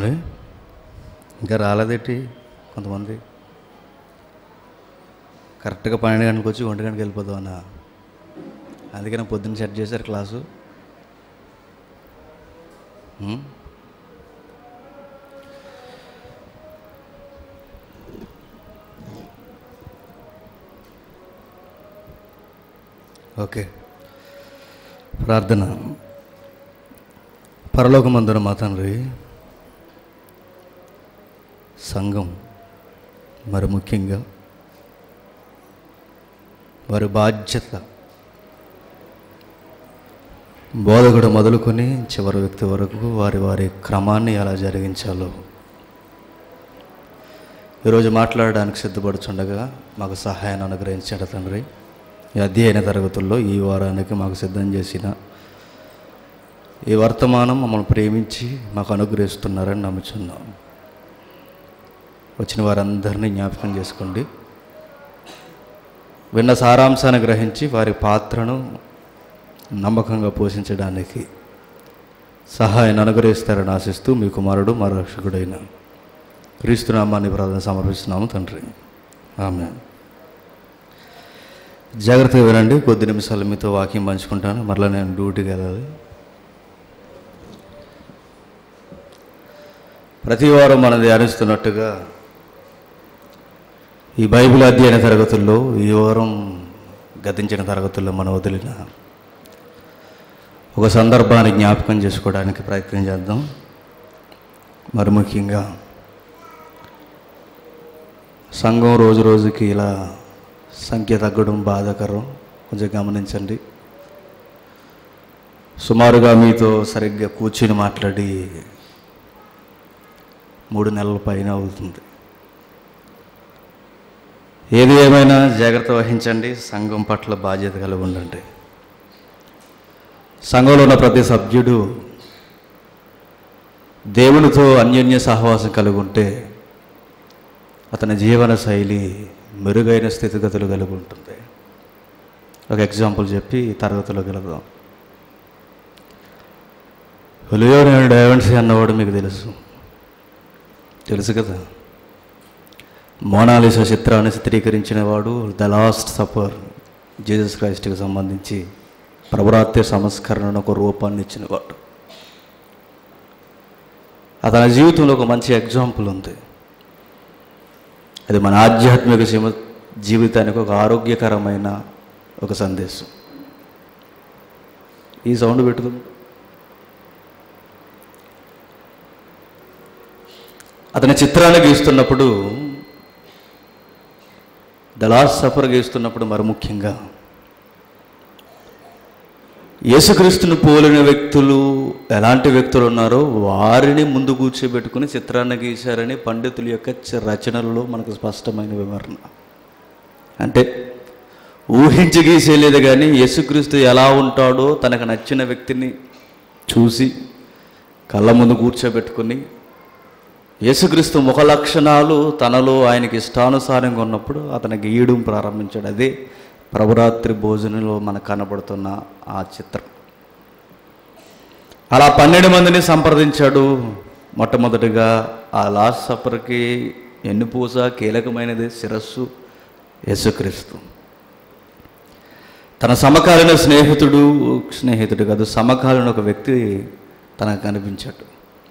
ఏ? ఇంకా రాలేదేంటి కొంతమంది కరెక్ట్గా పన్నెండు గంటలకు వచ్చి ఒంటి గంటకి వెళ్ళిపోదాం అన్న అందుకని పొద్దున్న సెట్ చేశారు క్లాసు ఉం? ఓకే ప్రార్థన పరలోకమందున మా తండ్రి సంఘం మరి ముఖ్యంగా వారి బాధ్యత బోధకుడు మొదలుకొని చివరి వ్యక్తి వరకు వారి వారి క్రమాన్ని ఎలా జరిగించాలో ఈరోజు మాట్లాడడానికి సిద్ధపడుచుండగా మాకు సహాయాన్ని అనుగ్రహించాడు తండ్రి ఈ అధ్యయన తరగతుల్లో ఈ వారానికి మాకు సిద్ధం చేసిన ఈ వర్తమానం మమ్మల్ని ప్రేమించి మాకు అనుగ్రహిస్తున్నారని నమ్ముచున్నాం వచ్చిన వారందరినీ జ్ఞాపకం చేసుకోండి విన్న సారాంశాన్ని గ్రహించి వారి పాత్రను నమ్మకంగా పోషించడానికి సహాయాన్ని అనుగ్రహిస్తారని ఆశిస్తూ మీ కుమారుడు మా రక్షకుడైన క్రీస్తునామాన్ని ప్రార్థన సమర్పిస్తున్నాము తండ్రి ఆమె జాగ్రత్తగా వినండి కొద్ది నిమిషాలు మీతో వాక్యం పంచుకుంటాను మరలా నేను డ్యూటీకి వెళ్ళాలి ప్రతి వారం మనం ధ్యానిస్తున్నట్టుగా ఈ బైబిల్ అధ్యయన తరగతుల్లో ఈ వారం గతించిన తరగతుల్లో మనం వదిలిన ఒక సందర్భాన్ని జ్ఞాపకం చేసుకోవడానికి ప్రయత్నం చేద్దాం మరి ముఖ్యంగా సంఘం రోజు రోజుకి ఇలా సంఖ్య తగ్గడం బాధాకరం కొంచెం గమనించండి సుమారుగా మీతో సరిగ్గా కూర్చుని మాట్లాడి మూడు నెలల పైన అవుతుంది ఏది ఏమైనా జాగ్రత్త వహించండి సంఘం పట్ల బాధ్యత కలిగి ఉండండి సంఘంలో ఉన్న ప్రతి సభ్యుడు దేవునితో అన్యోన్య సహవాసం కలిగి ఉంటే అతని జీవన శైలి మెరుగైన స్థితిగతులు కలిగి ఉంటుంది ఒక ఎగ్జాంపుల్ చెప్పి ఈ తరగతిలోకి వెళదాం హులియోని డైవెన్సీ అన్నవాడు మీకు తెలుసు తెలుసు కదా మోనాలిసా చిత్రాన్ని చిత్రీకరించిన వాడు ద లాస్ట్ సఫర్ జీసస్ క్రైస్ట్కి సంబంధించి ప్రభురాత్య సంస్కరణను ఒక రూపాన్ని ఇచ్చినవాడు అతని జీవితంలో ఒక మంచి ఎగ్జాంపుల్ ఉంది అది మన ఆధ్యాత్మిక సీమ జీవితానికి ఒక ఆరోగ్యకరమైన ఒక సందేశం ఈ సౌండ్ పెట్టుకుంది అతని చిత్రాన్ని గీస్తున్నప్పుడు ద లాస్ట్ సఫర్ గీస్తున్నప్పుడు మరి ముఖ్యంగా యేసుక్రీస్తుని పోలిన వ్యక్తులు ఎలాంటి వ్యక్తులు ఉన్నారో వారిని ముందు కూర్చోబెట్టుకుని చిత్రాన్ని గీశారని పండితుల యొక్క చ- రచనలలో మనకు స్పష్టమైన వివరణ అంటే ఊహించి గీసేయలేదు కానీ యేసుక్రీస్తు ఎలా ఉంటాడో తనకు నచ్చిన వ్యక్తిని చూసి కళ్ళ ముందు కూర్చోబెట్టుకుని యేసుక్రీస్తు ముఖ లక్షణాలు తనలో ఆయనకి ఇష్టానుసారంగా ఉన్నప్పుడు అతను గీయడం ప్రారంభించాడు అదే ప్రభురాత్రి భోజనంలో మనకు కనబడుతున్న ఆ చిత్రం అలా పన్నెండు మందిని సంప్రదించాడు మొట్టమొదటిగా ఆ లాస్ట్ సఫర్కి ఎన్నుపూస కీలకమైనది శిరస్సు యేసుక్రీస్తు తన సమకాలీన స్నేహితుడు స్నేహితుడు కాదు సమకాలీన ఒక వ్యక్తి తనకు కనిపించాడు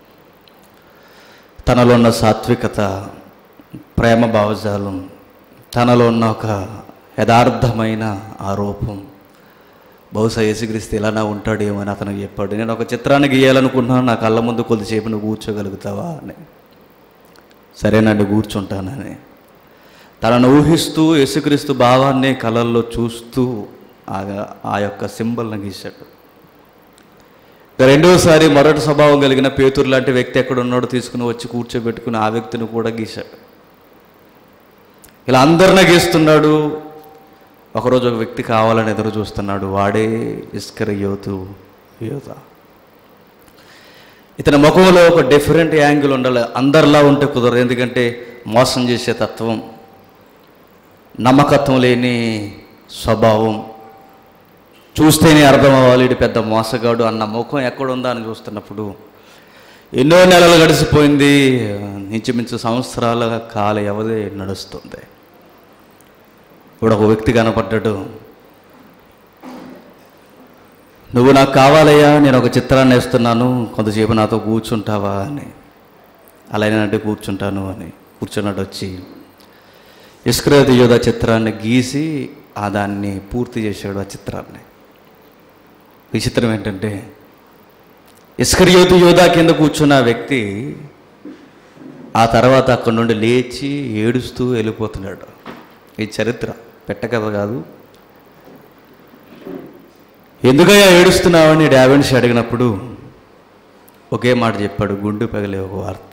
తనలో ఉన్న సాత్వికత ప్రేమ భావజాలం తనలో ఉన్న ఒక యథార్థమైన ఆరోపం బహుశా యేసుక్రీస్తు ఇలానా ఉంటాడేమో అని అతను చెప్పాడు నేను ఒక చిత్రాన్ని గీయాలనుకుంటున్నాను నా కళ్ళ ముందు కొద్దిసేపు నువ్వు కూర్చోగలుగుతావా అని సరేనండి కూర్చుంటానని తనను ఊహిస్తూ యేసుక్రీస్తు భావాన్ని కళల్లో చూస్తూ ఆ ఆ యొక్క సింబల్ని గీశాడు ఇక రెండోసారి మొదటి స్వభావం కలిగిన పేతురు లాంటి వ్యక్తి ఎక్కడ ఉన్నాడో తీసుకుని వచ్చి కూర్చోబెట్టుకుని ఆ వ్యక్తిని కూడా గీశాడు ఇలా అందరిని గీస్తున్నాడు ఒకరోజు ఒక వ్యక్తి కావాలని ఎదురు చూస్తున్నాడు వాడే ఇస్కర్ యోతు యోత ఇతని ముఖంలో ఒక డిఫరెంట్ యాంగిల్ ఉండాలి అందరిలా ఉంటే కుదరదు ఎందుకంటే మోసం చేసే తత్వం నమ్మకత్వం లేని స్వభావం చూస్తేనే అర్థం అవ్వాలి ఈడు పెద్ద మోసగాడు అన్న ముఖం ఎక్కడుందా అని చూస్తున్నప్పుడు ఎన్నో నెలలు గడిచిపోయింది ఇంచుమించు సంవత్సరాల కాల వ్యవధి నడుస్తుంది ఇప్పుడు ఒక వ్యక్తి కనపడ్డాడు నువ్వు నాకు కావాలయ్యా నేను ఒక చిత్రాన్ని వేస్తున్నాను కొంతసేపు నాతో కూర్చుంటావా అని అలాగేనంటే కూర్చుంటాను అని కూర్చున్నాడు వచ్చి ఇస్క్రేత్ యోధ చిత్రాన్ని గీసి ఆ దాన్ని పూర్తి చేశాడు ఆ చిత్రాన్ని విచిత్రం ఏంటంటే ఇస్కరియోతు యోధా కింద కూర్చున్న ఆ వ్యక్తి ఆ తర్వాత అక్కడి నుండి లేచి ఏడుస్తూ వెళ్ళిపోతున్నాడు ఈ చరిత్ర పెట్టకథ కాదు ఎందుకయ్యా ఏడుస్తున్నావని డావెన్స్ అడిగినప్పుడు ఒకే మాట చెప్పాడు గుండు పగిలే ఒక వార్త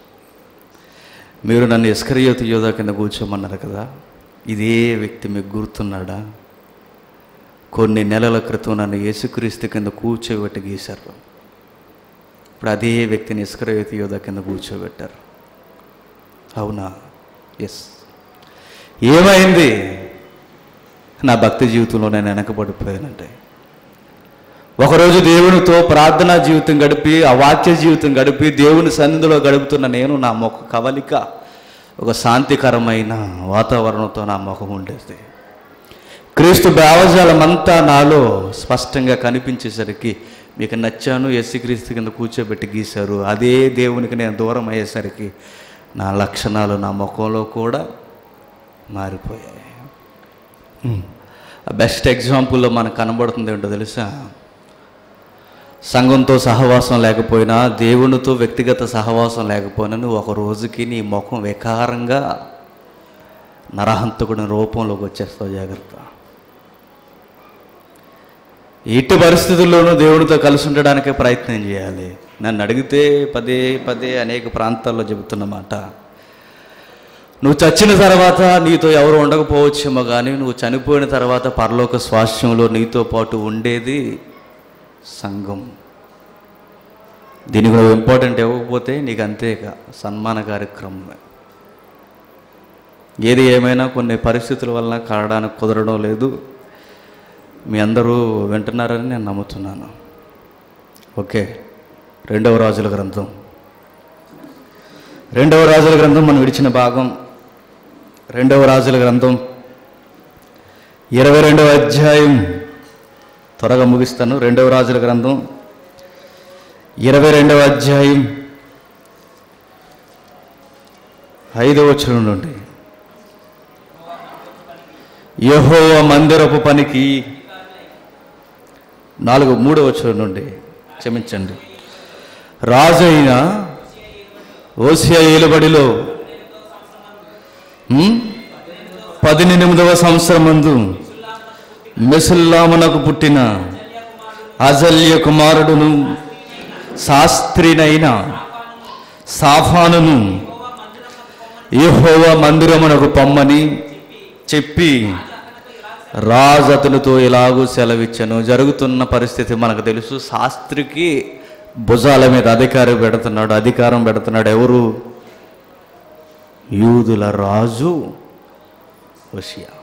మీరు నన్ను ఇస్కరియోతు యోధా కింద కూర్చోమన్నారు కదా ఇదే వ్యక్తి మీకు గుర్తున్నాడా కొన్ని నెలల క్రితం నన్ను యేసుక్రీస్తు కింద కూర్చోబెట్టి గీశారు ఇప్పుడు అదే వ్యక్తిని ఇస్కరయోతి యోధ కింద కూర్చోబెట్టారు అవునా ఎస్ ఏమైంది నా భక్తి జీవితంలో నేను వెనకబడిపోయానంటే ఒకరోజు దేవునితో ప్రార్థనా జీవితం గడిపి ఆ వాక్య జీవితం గడిపి దేవుని సన్నిధిలో గడుపుతున్న నేను నా ముఖ కవలిక ఒక శాంతికరమైన వాతావరణంతో నా ముఖం ఉండేది క్రీస్తు భావజాలం అంతా నాలో స్పష్టంగా కనిపించేసరికి మీకు నచ్చాను యేసుక్రీస్తు కింద కూర్చోబెట్టి గీశారు అదే దేవునికి నేను దూరం అయ్యేసరికి నా లక్షణాలు నా ముఖంలో కూడా మారిపోయాయి బెస్ట్ ఎగ్జాంపుల్లో మనకు కనబడుతుంది ఏంటో తెలుసా సంఘంతో సహవాసం లేకపోయినా దేవునితో వ్యక్తిగత సహవాసం లేకపోయినా నువ్వు ఒక రోజుకి నీ ముఖం వికారంగా నరహంతకుడి రూపంలోకి వచ్చేస్తావు జాగ్రత్త ఎట్టి పరిస్థితుల్లోనూ దేవునితో కలిసి ఉండడానికే ప్రయత్నం చేయాలి నన్ను అడిగితే పదే పదే అనేక ప్రాంతాల్లో చెబుతున్నమాట నువ్వు చచ్చిన తర్వాత నీతో ఎవరు ఉండకపోవచ్చేమో కానీ నువ్వు చనిపోయిన తర్వాత పరలోక స్వాస్థ్యంలో నీతో పాటు ఉండేది సంఘం దీనికి నువ్వు ఇంపార్టెంట్ ఇవ్వకపోతే నీకు అంతేక సన్మాన కార్యక్రమమే ఏది ఏమైనా కొన్ని పరిస్థితుల వలన కారడానికి కుదరడం లేదు మీ అందరూ వింటున్నారని నేను నమ్ముతున్నాను ఓకే రెండవ రాజుల గ్రంథం రెండవ రాజుల గ్రంథం మనం విడిచిన భాగం రెండవ రాజుల గ్రంథం ఇరవై రెండవ అధ్యాయం త్వరగా ముగిస్తాను రెండవ రాజుల గ్రంథం ఇరవై రెండవ అధ్యాయం ఐదవ వచనం నుండి యెహోవా మందిరపు పనికి నాలుగు మూడవ వచనం నుండి క్షమించండి రాజు అయిన ఓసియా ఏలుబడిలో ఉమ్, పద్దెనిమిదవ సంవత్సరం మందు మెసుల్లామునకు పుట్టిన అజల్య కుమారుడును శాస్త్రినైన సాఫానును యెహోవా మందిరమునకు పొమ్మని చెప్పి రాజు అతనితో ఇలాగూ సెలవిచ్చను జరుగుతున్న పరిస్థితి మనకు తెలుసు శాస్త్రికి భుజాల మీద అధికారం పెడుతున్నాడు అధికారం పెడుతున్నాడు ఎవరు యూదుల రాజు ఓషియా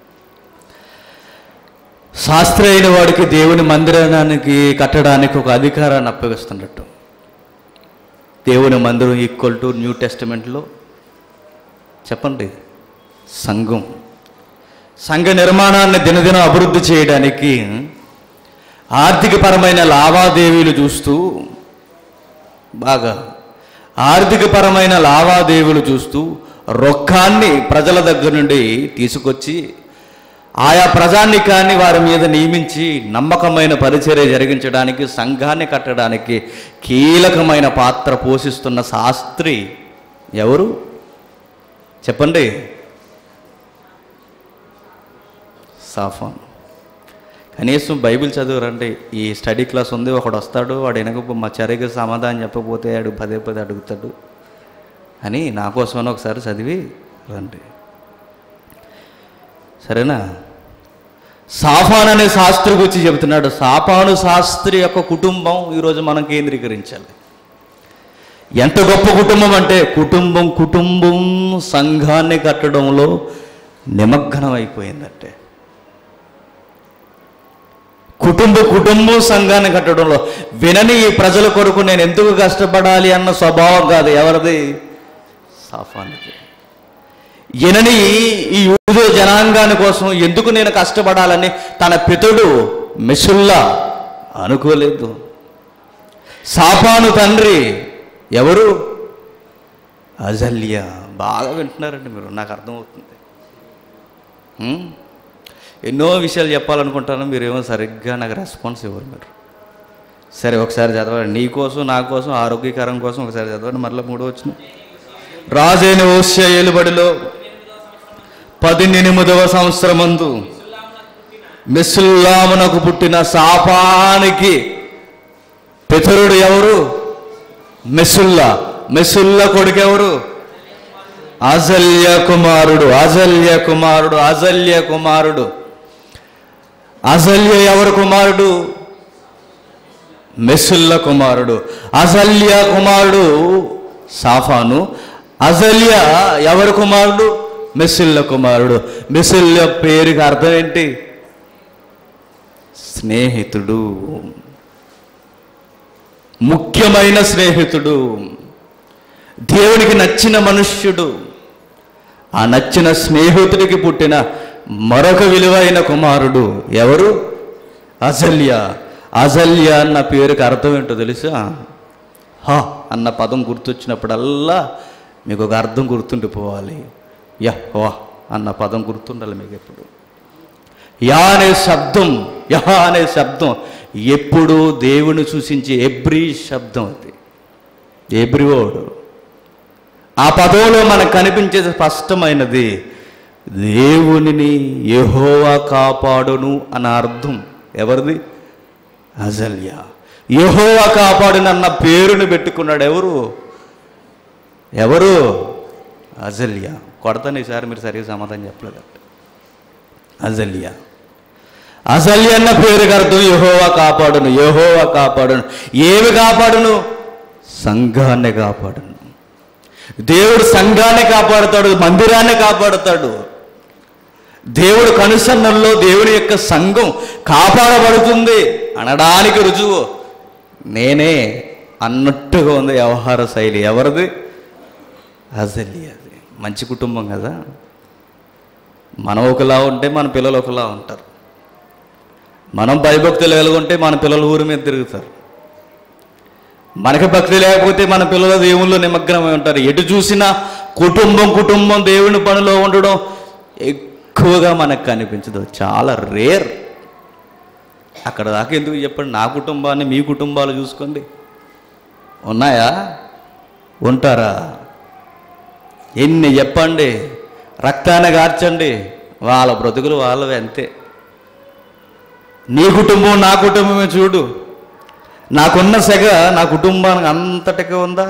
శాస్త్రి అయిన వాడికి దేవుని మందిరానికి కట్టడానికి ఒక అధికారాన్ని అప్పగిస్తున్నట్టు దేవుని మందిరం ఈక్వల్ టు న్యూ టెస్టిమెంట్లో చెప్పండి సంఘం సంఘ నిర్మాణాన్ని దినదినం అభివృద్ధి చేయడానికి ఆర్థికపరమైన లావాదేవీలు చూస్తూ బాగా ఆర్థికపరమైన లావాదేవీలు చూస్తూ రొక్కాన్ని ప్రజల దగ్గర నుండి తీసుకొచ్చి ఆయా ప్రజానికాన్ని వారి మీద నియమించి నమ్మకమైన పరిచర్య జరిగించడానికి సంఘాన్ని కట్టడానికి కీలకమైన పాత్ర పోషిస్తున్న శాస్త్రి ఎవరు చెప్పండి సాఫాన్ కనీసం బైబిల్ చదువురండి ఈ స్టడీ క్లాస్ ఉంది ఒకడు వస్తాడు వాడు వెనక మా చర్యకి సమాధానం చెప్పకపోతే ఆడు పదే పదే అడుగుతాడు అని నా కోసమని ఒకసారి చదివి రండి సరేనా సాఫాన్ అనే శాస్త్రి గురించి చెబుతున్నాడు సాఫాను శాస్త్రి యొక్క కుటుంబం ఈరోజు మనం కేంద్రీకరించాలి ఎంత గొప్ప కుటుంబం అంటే కుటుంబం కుటుంబం సంఘాన్ని కట్టడంలో నిమగ్నం అయిపోయిందంటే కుటుంబ కుటుంబం సంఘాన్ని కట్టడంలో వినని ఈ ప్రజల కొరకు నేను ఎందుకు కష్టపడాలి అన్న స్వభావం కాదు ఎవరిది సాఫానికి ఎనని ఈ యూదో జనాంగాని కోసం ఎందుకు నేను కష్టపడాలని తన పితుడు మెసుల్లా అనుకోలేదు సాపాను తండ్రి ఎవరు అజల్య బాగా వింటున్నారండి మీరు నాకు అర్థమవుతుంది హ్మ్? ఎన్నో విషయాలు చెప్పాలనుకుంటాను మీరేమో సరిగ్గా నాకు రెస్పాన్స్ ఇవ్వరు మీరు సరే ఒకసారి చదవండి నీ కోసం నా కోసం ఆరోగ్యకరం కోసం ఒకసారి చదవండి మరలా మూడో వచ్చిన రాజైన ఓస్య ఏలుబడిలో పదినెనిమిదవ సంవత్సరమందు మిస్సుల్లామునకు పుట్టిన సాపానికి పితరుడు ఎవరు మెస్సుల్లా మెస్సుల్లా కొడుకు ఎవరు అజల్య కుమారుడు అజల్య కుమారుడు అజల్య కుమారుడు అజల్య ఎవరు కుమారుడు మెస్సుల్ల కుమారుడు అజల్య కుమారుడు సాఫాను అజల్య ఎవరు కుమారుడు మెస్సుల్ల కుమారుడు మెస్సుల్ల పేరుకి అర్థం ఏంటి స్నేహితుడు ముఖ్యమైన స్నేహితుడు దేవునికి నచ్చిన మనుష్యుడు ఆ నచ్చిన స్నేహితుడికి పుట్టిన మరొక విలువైన కుమారుడు ఎవరు అజల్య అజల్య అన్న పేరుకి అర్థం ఏంటో తెలుసా హా అన్న పదం గుర్తొచ్చినప్పుడల్లా మీకు ఒక అర్థం గుర్తుండిపోవాలి యహ్ వా అన్న పదం గుర్తుండాలి మీకు ఎప్పుడు యా అనే శబ్దం యహ అనే శబ్దం ఎప్పుడూ దేవుని సూచించే ఎబ్రి శబ్దం అది ఎబ్రి వర్డ్ ఆ పదంలో మనకు కనిపించేది స్పష్టమైనది దేవునిని యెహోవా కాపాడును అన్న అర్థం ఎవరిది అజల్య యెహోవా కాపాడును అన్న పేరుని పెట్టుకున్నాడు ఎవరు ఎవరు అజల్య కొడతాను ఈసారి మీరు సరిగ్గా సమాధానం చెప్పలేదంట అజల్య అజల్య అన్న పేరుకి అర్థం యెహోవా కాపాడును యెహోవా కాపాడును ఏమి కాపాడును సంఘాన్ని కాపాడును దేవుడు సంఘాన్ని కాపాడుతాడు మందిరాన్ని కాపాడుతాడు దేవుడు కనుసన్నల్లో దేవుని యొక్క సంఘం కాపాడబడుతుంది అనడానికి రుజువు నేనే అన్నట్టుగా ఉంది వ్యవహార శైలి ఎవరిది అజలి అది మంచి కుటుంబం కదా మనం ఒకలా ఉంటే మన పిల్లలు ఒకలా ఉంటారు మనం భయభక్తులు వెలుగుంటే మన పిల్లలు ఊరి మీద తిరుగుతారు మనకి భక్తి లేకపోతే మన పిల్లలు దేవుళ్ళు నిమగ్నమై ఉంటారు ఎటు చూసినా కుటుంబం కుటుంబం దేవుని పనిలో ఉండడం ఎక్కువగా మనకు కనిపించదు చాలా రేర్ అక్కడ దాకా ఎందుకు చెప్పండి నా కుటుంబాన్ని మీ కుటుంబాలు చూసుకోండి ఉన్నాయా ఉంటారా ఎన్ని చెప్పండి రక్తాన్ని గార్చండి వాళ్ళ బ్రతుకులు వాళ్ళవి అంతే నీ కుటుంబం నా కుటుంబమే చూడు నాకున్న సెగ నా కుటుంబానికి అంతటికి ఉందా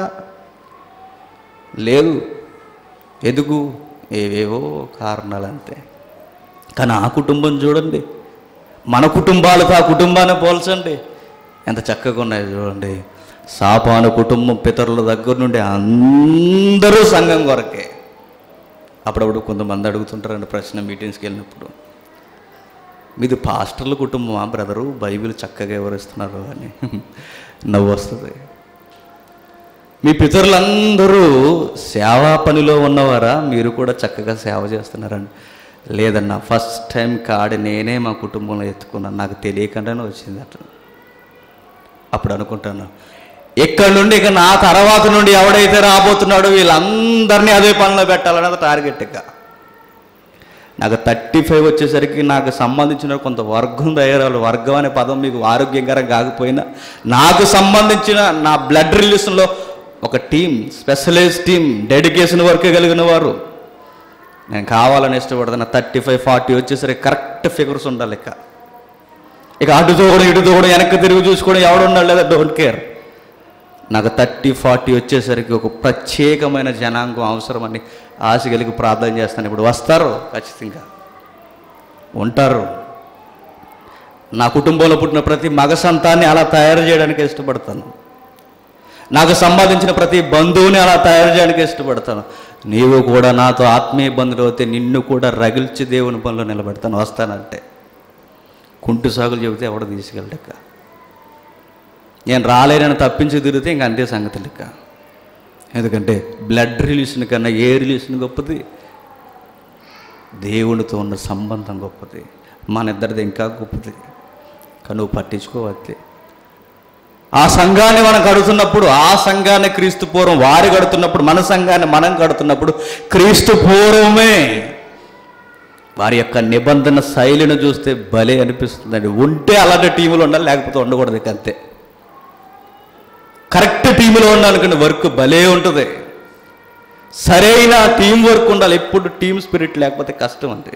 లేదు ఎందుకు ఏవేవో కారణాలు అంతే కానీ ఆ కుటుంబం చూడండి మన కుటుంబాలతో ఆ కుటుంబాన్ని పోల్చండి ఎంత చక్కగా ఉన్నాయో చూడండి సాపాను కుటుంబం పితరుల దగ్గర నుండి అందరూ సంఘం కొరకే అప్పుడప్పుడు కొంతమంది అడుగుతుంటారండి ప్రశ్న మీటింగ్స్కి వెళ్ళినప్పుడు మీది పాస్టర్ల కుటుంబమా బ్రదరు బైబిల్ చక్కగా వివరిస్తున్నారు అని నవ్వు వస్తుంది మీ పితరులందరూ సేవా పనిలో ఉన్నవారా మీరు కూడా చక్కగా సేవ చేస్తున్నారండి లేదన్నా ఫస్ట్ టైం కాడి నేనే మా కుటుంబంలో ఎత్తుకున్నాను నాకు తెలియకుండానే వచ్చింది అట్లా అప్పుడు అనుకుంటాను ఇక్కడ నుండి ఇక నా తర్వాత నుండి ఎవడైతే రాబోతున్నాడో వీళ్ళందరినీ అదే పనిలో పెట్టాలన్నది టార్గెట్ ఇక నాకు థర్టీ ఫైవ్ వచ్చేసరికి నాకు సంబంధించిన కొంత వర్గం తయారాలు వర్గం అనే పదం మీకు ఆరోగ్యకరం కాకపోయినా నాకు సంబంధించిన నా బ్లడ్ రిలేషన్లో ఒక team specialise team dedication work కలిగిన వారు నేను కావాలని ఇష్టపడుతున్నా థర్టీ ఫైవ్ ఫార్టీ వచ్చేసరికి కరెక్ట్ ఫిగర్స్ ఉండాలి ఇక ఇక అటు తోగడం ఇటు తోగడం వెనక్కి తిరిగి చూసుకోవడం ఎవడున్నాడు లేదా డోంట్ కేర్ నాకు థర్టీ ఫార్టీ వచ్చేసరికి ఒక ప్రత్యేకమైన జనాంగం అవసరమని ఆశ కలిగి ప్రార్థన చేస్తాను ఇప్పుడు వస్తారు ఖచ్చితంగా ఉంటారు నా కుటుంబంలో పుట్టిన ప్రతి మగ సంతాన్ని అలా తయారు చేయడానికి ఇష్టపడతాను నాకు సంపాదించిన ప్రతి బంధువుని అలా తయారు చేయడానికి ఇష్టపడతాను నీవు కూడా నాతో ఆత్మీయ బంధువులు అయితే నిన్ను కూడా రగిల్చి దేవుని పనిలో నిలబెడతాను వస్తానంటే కుంటు సాగులు చెబితే ఎవడ తీసుకెళ్ళక నేను రాలేనని తప్పించి తిరిగితే ఇంక అంతే సంగతి లెక్క ఎందుకంటే బ్లడ్ రిలీషన్ కన్నా ఏ రిలీషన్ గొప్పది దేవునితో ఉన్న సంబంధం గొప్పది మన ఇద్దరిది ఇంకా గొప్పది కానీ నువ్వు పట్టించుకోవద్దే ఆ సంఘాన్ని మనం కడుతున్నప్పుడు ఆ సంఘాన్ని క్రీస్తు పూర్వం వారు కడుతున్నప్పుడు మన సంఘాన్ని మనం కడుతున్నప్పుడు క్రీస్తు పూర్వమే వారి యొక్క నిబంధన శైలిని చూస్తే భలే అనిపిస్తుందండి ఉంటే అలాంటి టీములు ఉండాలి లేకపోతే ఉండకూడదు ఇక అంతే కరెక్ట్ టీంలో ఉండాలనుకున్న వర్క్ భలే ఉంటుంది సరైన టీం వర్క్ ఉండాలి ఎప్పుడు టీం స్పిరిట్ లేకపోతే కష్టం అంతే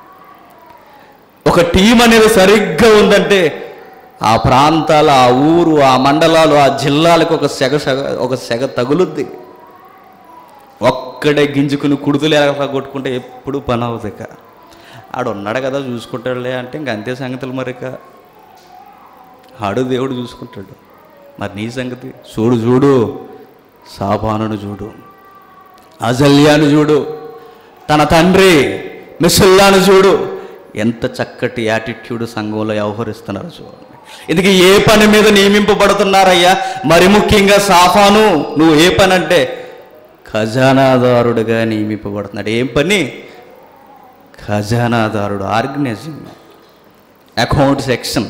ఒక టీం అనేది సరిగ్గా ఉందంటే ఆ ప్రాంతాల ఆ ఊరు ఆ మండలాలు ఆ జిల్లాలకు ఒక సెగ సెగ ఒక సెగ తగులుద్ది ఒక్కడే గింజుకుని కుడుతులు ఎలా కొట్టుకుంటే ఎప్పుడు పని అవుతుంది ఇక ఆడు ఉన్నాడు కదా చూసుకుంటాడులే అంటే ఇంక అంతే సంగతులు మరి ఇక ఆడు దేవుడు చూసుకుంటాడు మరి నీ సంగతి చూడు చూడు సాపానును చూడు అజల్యాను చూడు తన తండ్రి మిసుల్లాను చూడు ఎంత చక్కటి యాటిట్యూడ్ సంఘంలో వ్యవహరిస్తున్నారు చూడండి ఇది ఏ పని మీద నియమింపబడుతున్నారయ్యా మరి ముఖ్యంగా సాఫాను నువ్వు ఏ పని అంటే ఖజానాదారుడుగా నియమింపబడుతున్నాడు ఏం పని ఖజానాదారుడు ఆర్గనైజింగ్ అకౌంట్ సెక్షన్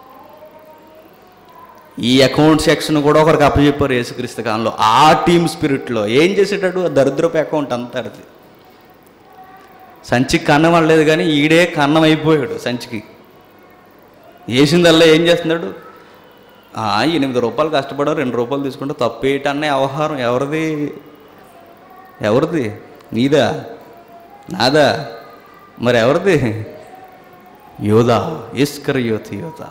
ఈ అకౌంట్ సెక్షన్ కూడా ఒకరికి అప్పచెప్పారు యేసుక్రీస్తు కాలంలో ఆ టీమ్ స్పిరిట్లో ఏం చేసేటట్టు ఆ దరిద్రపు అకౌంట్ అంతా అది సంచికి కన్నం అనలేదు కానీ ఈడే కన్నం అయిపోయాడు సంచికి వేసిందల్లా ఏం చేస్తున్నాడు ఆ, ఎనిమిది రూపాయలు కష్టపడారు రెండు రూపాయలు తీసుకుంటే తప్పేటన్నే వ్యవహారం ఎవరిది ఎవరిది నీదా నాదా మరి ఎవరిది యోధా ఇస్కర్ యోతి యోధా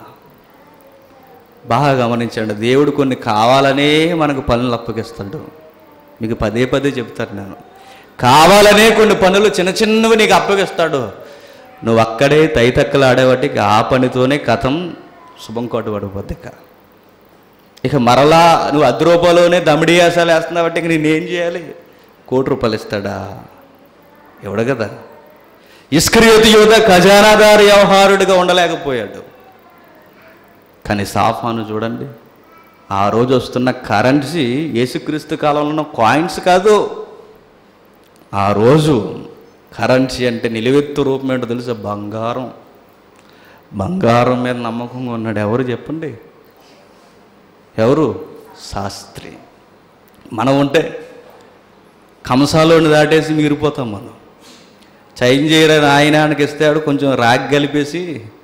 బాగా గమనించండి దేవుడు కొన్ని కావాలనే మనకు పనులు అప్పగిస్తాడు మీకు పదే పదే చెప్తాను నేను కావాలనే కొన్ని పనులు చిన్న చిన్నవి నీకు అప్పగిస్తాడు నువ్వు అక్కడే తైతక్కలు ఆడేవాటి ఆ పనితోనే కథం శుభం కోట పడిపోద్ది ఇక ఇక మరలా నువ్వు అర్ధ రూపాయలోనే దమిడియాసాలు వేస్తున్నావు ఇక నేనేం చేయాలి కోటి రూపాయలు ఇస్తాడా ఎవడు కదా ఇస్క్రియోతి యోధ ఖజానాదారు వ్యవహారుడిగా ఉండలేకపోయాడు కానీ సాఫాను చూడండి ఆ రోజు వస్తున్న కరెన్సీ యేసుక్రీస్తు కాలంలో ఉన్న కాయిన్స్ కాదు ఆ రోజు కరెన్సీ అంటే నిలువెత్తు రూపం ఏంటో తెలుసా బంగారం బంగారం మీద నమ్మకంగా ఉన్నాడు ఎవరు చెప్పండి ఎవరు శాస్త్రి మనం ఉంటే కంసాలోని దాటేసి మిగిలిపోతాం మనం చైన్ చేయరని ఆయనానికి ఇస్తాడు కొంచెం రాగి కలిపేసి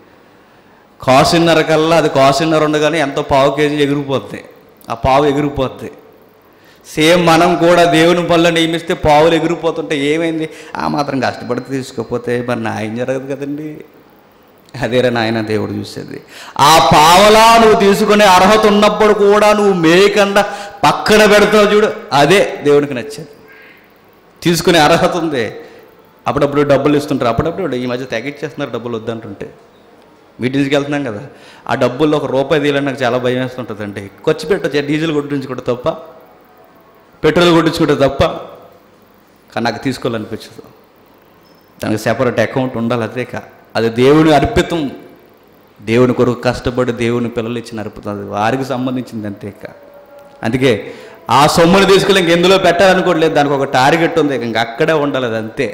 కాసున్నర కల్లా అది కాసున్నర ఉండగానే ఎంతో పావు కేజీ ఎగిరిపోద్ది ఆ పావు ఎగిరిపోద్ది సేమ్ మనం కూడా దేవుని పనులు నియమిస్తే పావులు ఎగిరిపోతుంటే ఏమైంది ఆ మాత్రం కష్టపడితే తీసుకోకపోతే మరి నాయం జరగదు కదండి అదేరా నాయన దేవుడు చూసేది ఆ పావలా నువ్వు తీసుకునే అర్హత ఉన్నప్పుడు కూడా నువ్వు మేయకుండా పక్కన పెడతావు చూడు అదే దేవునికి నచ్చేది తీసుకునే అర్హత ఉంది అప్పుడప్పుడు డబ్బులు ఇస్తుంటారు అప్పుడప్పుడు ఈ మధ్య తెగిచ్చేస్తున్నారు డబ్బులు వద్దంటుంటే మీటింగ్స్కి వెళ్తున్నాం కదా ఆ డబ్బుల్లో ఒక రూపాయి తీయాలని నాకు చాలా భయం వేస్తుంటుంది అంటే ఖర్చు పెట్టచ్చు డీజిల్ కొట్టించుకుంటే తప్ప పెట్రోల్ కొట్టించుకుంటే తప్ప కానీ నాకు తీసుకోవాలనిపించదు దానికి సెపరేట్ అకౌంట్ ఉండాలి అదే కా అది దేవుని అర్పితం దేవుని కొరకు కష్టపడి దేవుని పిల్లలు ఇచ్చిన అర్పితం అది వారికి సంబంధించింది అంతేక అందుకే ఆ సొమ్ముని తీసుకెళ్ళి ఇంకెందులో పెట్టాలనుకోవట్లేదు దానికి ఒక టార్గెట్ ఉంది ఇంక అక్కడే ఉండాలి అది అంతే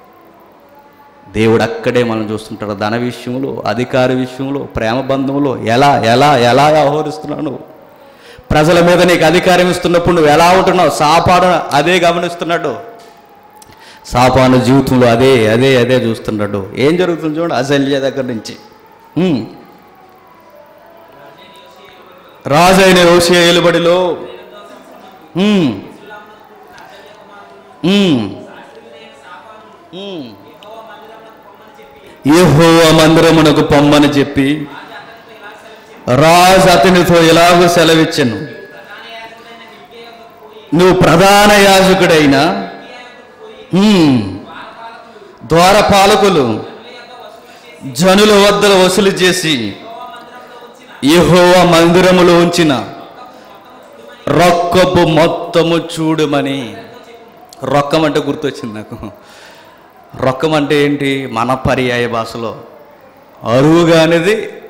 దేవుడు అక్కడే మనం చూస్తుంటాడు ధన విషయంలో అధికార విషయంలో ప్రేమ బంధంలో ఎలా ఎలా ఎలా వ్యవహరిస్తున్నావు నువ్వు ప్రజల మీద నీకు అధికారం ఇస్తున్నప్పుడు నువ్వు ఎలా ఉంటున్నావు సాపాడు అదే గమనిస్తున్నాడు సాపాను జీవితంలో అదే అదే అదే చూస్తున్నాడు ఏం జరుగుతుంది చూడండి అజల్య దగ్గర నుంచి హ్మ్. రాజైన యోషియా ఏలుబడిలో హ్మ్. హ్మ్. హ్మ్. యెహోవా మందిరమునకు పొమ్మని చెప్పి రాజు అతనితో ఎలాగో సెలవిచ్చను నువ్వు ప్రధాన యాజకుడైన హ్మ్, ద్వారపాలకులు జనుల వద్దల వసూలు చేసి యెహోవా మందిరములో ఉంచిన రొక్కపు మొత్తము చూడమని రొక్కం అంటే గుర్తొచ్చింది నాకు రొక్కం అంటే ఏంటి మన పర్యాయ భాషలో అరువుగా అనేది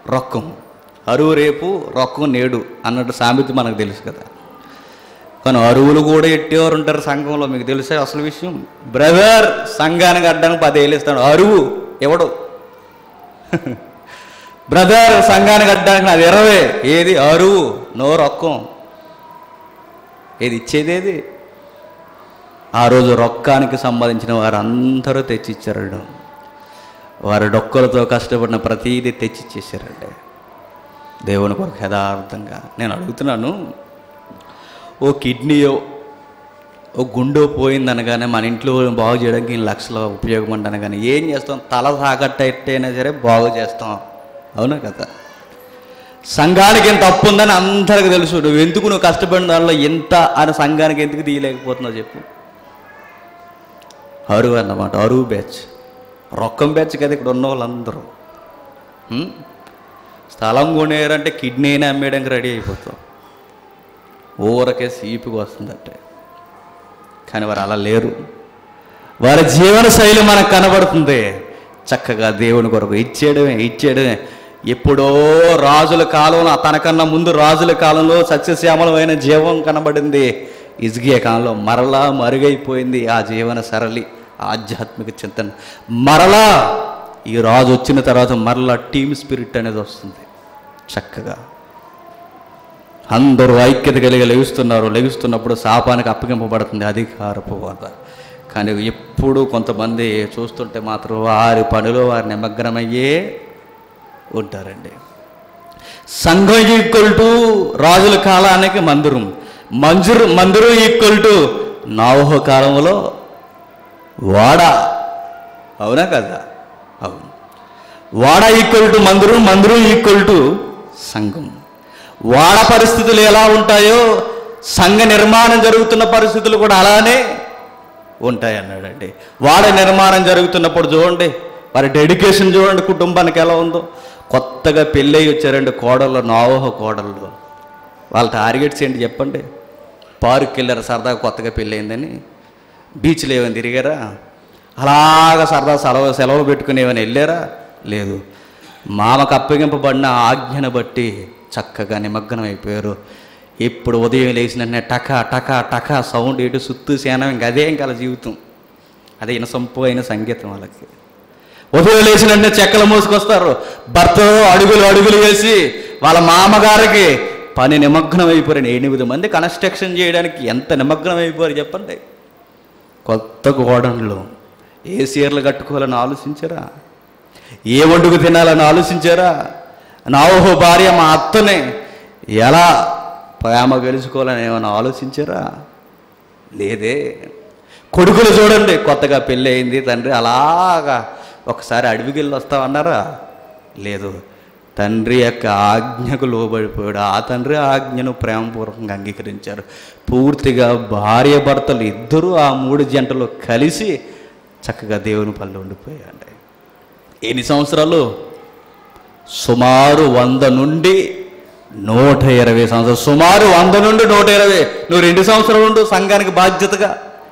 రొక్కం అరువు రేపు రొక్కం నేడు అన్నట్టు సామెత మనకు తెలుసు కదా కానీ అరువులు కూడా ఎట్టేవారు ఉంటారు సంఘంలో మీకు తెలుసా అసలు విషయం బ్రదర్ సంఘానికి అడ్డానికి పదేళ్ళు ఇస్తాడు అరువు ఎవడు బ్రదర్ సంఘానికి అడ్డానికి నాది ఇరవై ఏది అరువు నో రొక్కం ఏది ఇచ్చేదేది ఆ రోజు రొక్కానికి సంబంధించిన వారు అందరూ తెచ్చిచ్చారండి వారి డొక్కలతో కష్టపడిన ప్రతీది తెచ్చిచ్చేసారండి దేవుని కొరకు యథార్థంగా నేను అడుగుతున్నాను ఓ కిడ్నీయో ఓ గుండె పోయిందనగానే మన ఇంట్లో బాగు చేయడానికి ఇన్ని లక్షలు ఉపయోగం అనగానే ఏం చేస్తాం తల తాకట్టయినా సరే బాగు చేస్తాం అవునా కదా సంఘానికి ఎంత అప్పు ఉందని అందరికి తెలుసు నువ్వు ఎందుకు నువ్వు కష్టపడిన దానిలో ఎంత అని సంఘానికి ఎందుకు తీయలేకపోతున్నావు చెప్పు అరువు అన్నమాట అరువు బ్యాచ్ రొక్కం బ్యాచ్ కదా ఇక్కడ ఉన్న వాళ్ళందరూ ఉం? స్థలం కొనేయారంటే కిడ్నీ అయినా అమ్మేయడానికి రెడీ అయిపోతాం ఊరకే సీపుకి వస్తుందంటే కానీ వారు అలా లేరు వారి జీవన శైలి మనకు కనబడుతుంది చక్కగా దేవుని కొరకు ఇచ్చేయడమే ఇచ్చేయడమే ఎప్పుడో రాజుల కాలంలో తనకన్నా ముందు రాజుల కాలంలో సస్యశ్యామలమైన జీవం కనబడింది ఇజ్గియ కాలంలో మరలా మరుగైపోయింది ఆ జీవన సరళి ఆధ్యాత్మిక చింతన మరలా ఈ రాజు వచ్చిన తర్వాత మరలా టీమ్ స్పిరిట్ అనేది వస్తుంది చక్కగా అందరూ ఐక్యత కలిగి లెగుస్తున్నారు లెగుస్తున్నప్పుడు శాపానికి అప్పగింపబడుతుంది అధికారపు వద్ద కానీ ఎప్పుడు కొంతమంది చూస్తుంటే మాత్రం వారి పనిలో వారి నిమగ్నమయ్యే ఉంటారండి సంఘం ఈక్వల్ టు రాజుల కాలానికి మందిరం మంజురు మందిరం ఈక్వల్ టు నావహ కాలంలో వాడ అవునా కదా అవును వాడ ఈక్వల్ టు మందిరం మందిరం ఈక్వల్ టు సంఘం వాడ పరిస్థితులు ఎలా ఉంటాయో సంఘ నిర్మాణం జరుగుతున్న పరిస్థితులు కూడా అలానే ఉంటాయి అన్నాడండి వాడ నిర్మాణం జరుగుతున్నప్పుడు చూడండి వారి డెడికేషన్ చూడండి కుటుంబానికి ఎలా ఉందో కొత్తగా పెళ్ళయి వచ్చారండి కోడళ్ళు నావోహ కోడళ్ళు వాళ్ళ టార్గెట్స్ ఏంటి చెప్పండి పార్క్కి వెళ్ళారు సరదాగా కొత్తగా పెళ్ళయిందని బీచ్లో ఏమైనా తిరిగారా అలాగా సరదా సెలవు సెలవు పెట్టుకుని ఏమైనా వెళ్ళారా లేదు మామకు అప్పగింపబడిన ఆజ్ఞను బట్టి చక్కగా నిమగ్నం అయిపోయారు ఇప్పుడు ఉదయం లేచిన వెంటనే టకా టకా టకా సౌండ్ ఇటు సుత్తు సేనం ఇంక అదే ఇంకా వాళ్ళ జీవితం అదే ఇనసంపు అయిన సంగీతం వాళ్ళకి ఉదయం లేచిన వెంటనే చెక్కలు మోసుకొస్తారు భర్త అడుగులు అడుగులు వేసి వాళ్ళ మామగారికి పని నిమగ్నం అయిపోయారు ఎనిమిది మంది కన్స్ట్రక్షన్ చేయడానికి ఎంత నిమగ్నం అయిపోయారు చెప్పండి కొత్త గోడన్లు ఏ చీరలు కట్టుకోవాలని ఆలోచించారా ఏ వండుకు తినాలని ఆలోచించారా నావోహో భార్య మా అత్తనే ఎలా ప్రేమ గెలుచుకోవాలని ఏమైనా ఆలోచించారా లేదే కొడుకులు చూడండి కొత్తగా పెళ్ళి అయింది తండ్రి అలాగా ఒకసారి అడవికి వెళ్ళి వస్తామన్నారా లేదు తండ్రి యొక్క ఆజ్ఞకు లోబడిపోయాడు ఆ తండ్రి ఆజ్ఞను ప్రేమపూర్వకంగా అంగీకరించారు పూర్తిగా భార్య భర్తలు ఇద్దరూ ఆ మూడు జంటలు కలిసి చక్కగా దేవుని పనులు ఉండిపోయాయండి ఎన్ని సంవత్సరాలు సుమారు వంద నుండి నూట ఇరవై సంవత్సరాలు సుమారు వంద నుండి నూట ఇరవై నువ్వు రెండు సంవత్సరాలు ఉండు సంఘానికి బాధ్యతగా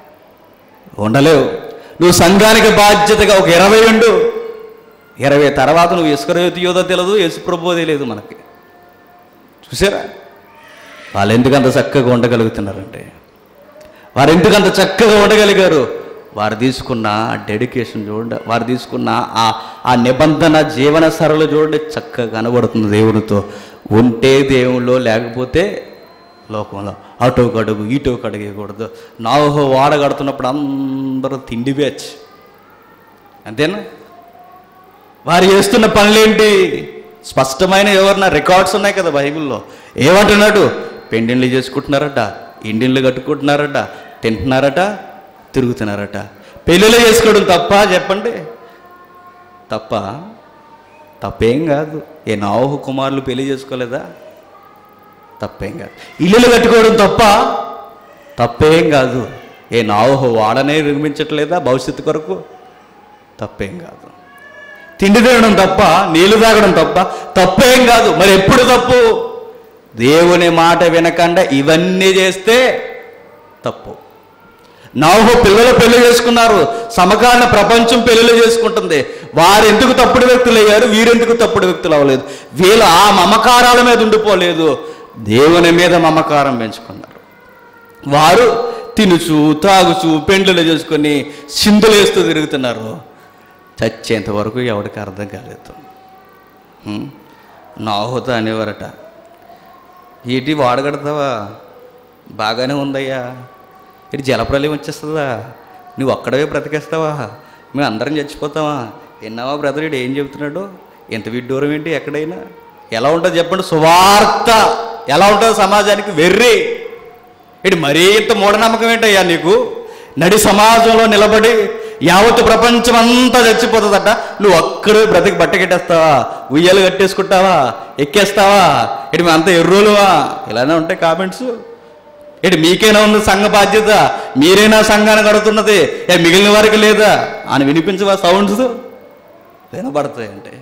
ఉండలేవు నువ్వు సంఘానికి బాధ్యతగా ఒక ఇరవై ఉండు ఇరవై తర్వాత నువ్వు ఇసుకరేతియోదో తెలియదు యేసుప్రభో తెలియదు మనకి చూసారా వాళ్ళు ఎందుకు అంత చక్కగా ఉండగలుగుతున్నారంటే వారు ఎందుకు అంత చక్కగా ఉండగలిగారు వారు తీసుకున్న డెడికేషన్ చూడండి వారు తీసుకున్న ఆ ఆ నిబంధన జీవన సరళ చూడండి చక్కగా కనబడుతుంది దేవునితో ఉంటే దేవుల్లో లేకపోతే లోకంలో అటో కడుగు ఇటో కడిగకూడదు నాహో వాడ కడుతున్నప్పుడు అందరూ తిండి బ్యాచ్ అంతేనా వారు చేస్తున్న పనులేంటి స్పష్టమైన ఎవరన్నా రికార్డ్స్ ఉన్నాయి కదా బైబిల్లో ఏమంటున్నాడు పెండిళ్ళు చేసుకుంటున్నారట ఇండిన్లు కట్టుకుంటున్నారట తింటున్నారట తిరుగుతున్నారట పెళ్ళిళ్ళు చేసుకోవడం తప్ప చెప్పండి తప్ప తప్పేం కాదు ఏ నావహు కుమారులు పెళ్లి చేసుకోలేదా తప్పేం కాదు ఇల్లులు కట్టుకోవడం తప్ప తప్పేం కాదు ఏ నావహు వాడనే నిర్మించట్లేదా భవిష్యత్తు కొరకు తప్పేం కాదు తిండి తినడం తప్ప నీళ్లు తాగడం తప్ప తప్పేం కాదు మరి ఎప్పుడు తప్పు దేవుని మాట వినకుండా ఇవన్నీ చేస్తే తప్పు నాహో పిల్లలు పెళ్లి చేసుకున్నారు సమకాలీన ప్రపంచం పెళ్లిళ్ళు చేసుకుంటుంది వారు ఎందుకు తప్పుడు వ్యక్తులు అయ్యారు వీరెందుకు తప్పుడు వ్యక్తులు అవ్వలేదు వీళ్ళు ఆ మమకారాల మీద ఉండిపోలేదు దేవుని మీద మమకారం పెంచుకున్నారు వారు తినుచు తాగుచు పెండ్లు చేసుకొని సిందులేస్తూ తిరుగుతున్నారు చచ్చేంత వరకు ఎవరికి అర్థం కాలేదు హ్మ్? నాహుత అనేవారట ఏంటి వాడగడతావా బాగానే ఉందయ్యా ఇటు జలప్రలయం వచ్చేస్తుందా నువ్వు ఒక్కడవే బ్రతికేస్తావా మేము అందరం చచ్చిపోతావా విన్నావా బ్రదర్ ఇడు ఏం చెబుతున్నాడు ఎంత విడ్డూరం ఏంటి ఎక్కడైనా ఎలా ఉంటుంది చెప్పండి సువార్త ఎలా ఉంటుంది సమాజానికి వెర్రి ఇటు మరీ ఇంత మూఢనమ్మకం ఏంటయ్యా నీకు నడి సమాజంలో నిలబడి యావత్ ప్రపంచం అంతా చచ్చిపోతుందట నువ్వు ఒక్కడే బ్రతికి బట్టకెట్టేస్తావా ఉయ్యాలు కట్టేసుకుంటావా ఎక్కేస్తావా ఇటు మేము అంత ఎర్రోలువా ఇలానే ఉంటాయి కామెంట్స్ ఇటు మీకైనా ఉంది సంఘ బాధ్యత మీరైనా సంఘాన్ని కడుతున్నది ఏ మిగిలిన వారికి లేదా అని వినిపించవా సౌండ్స్ వినబడతాయి అంటే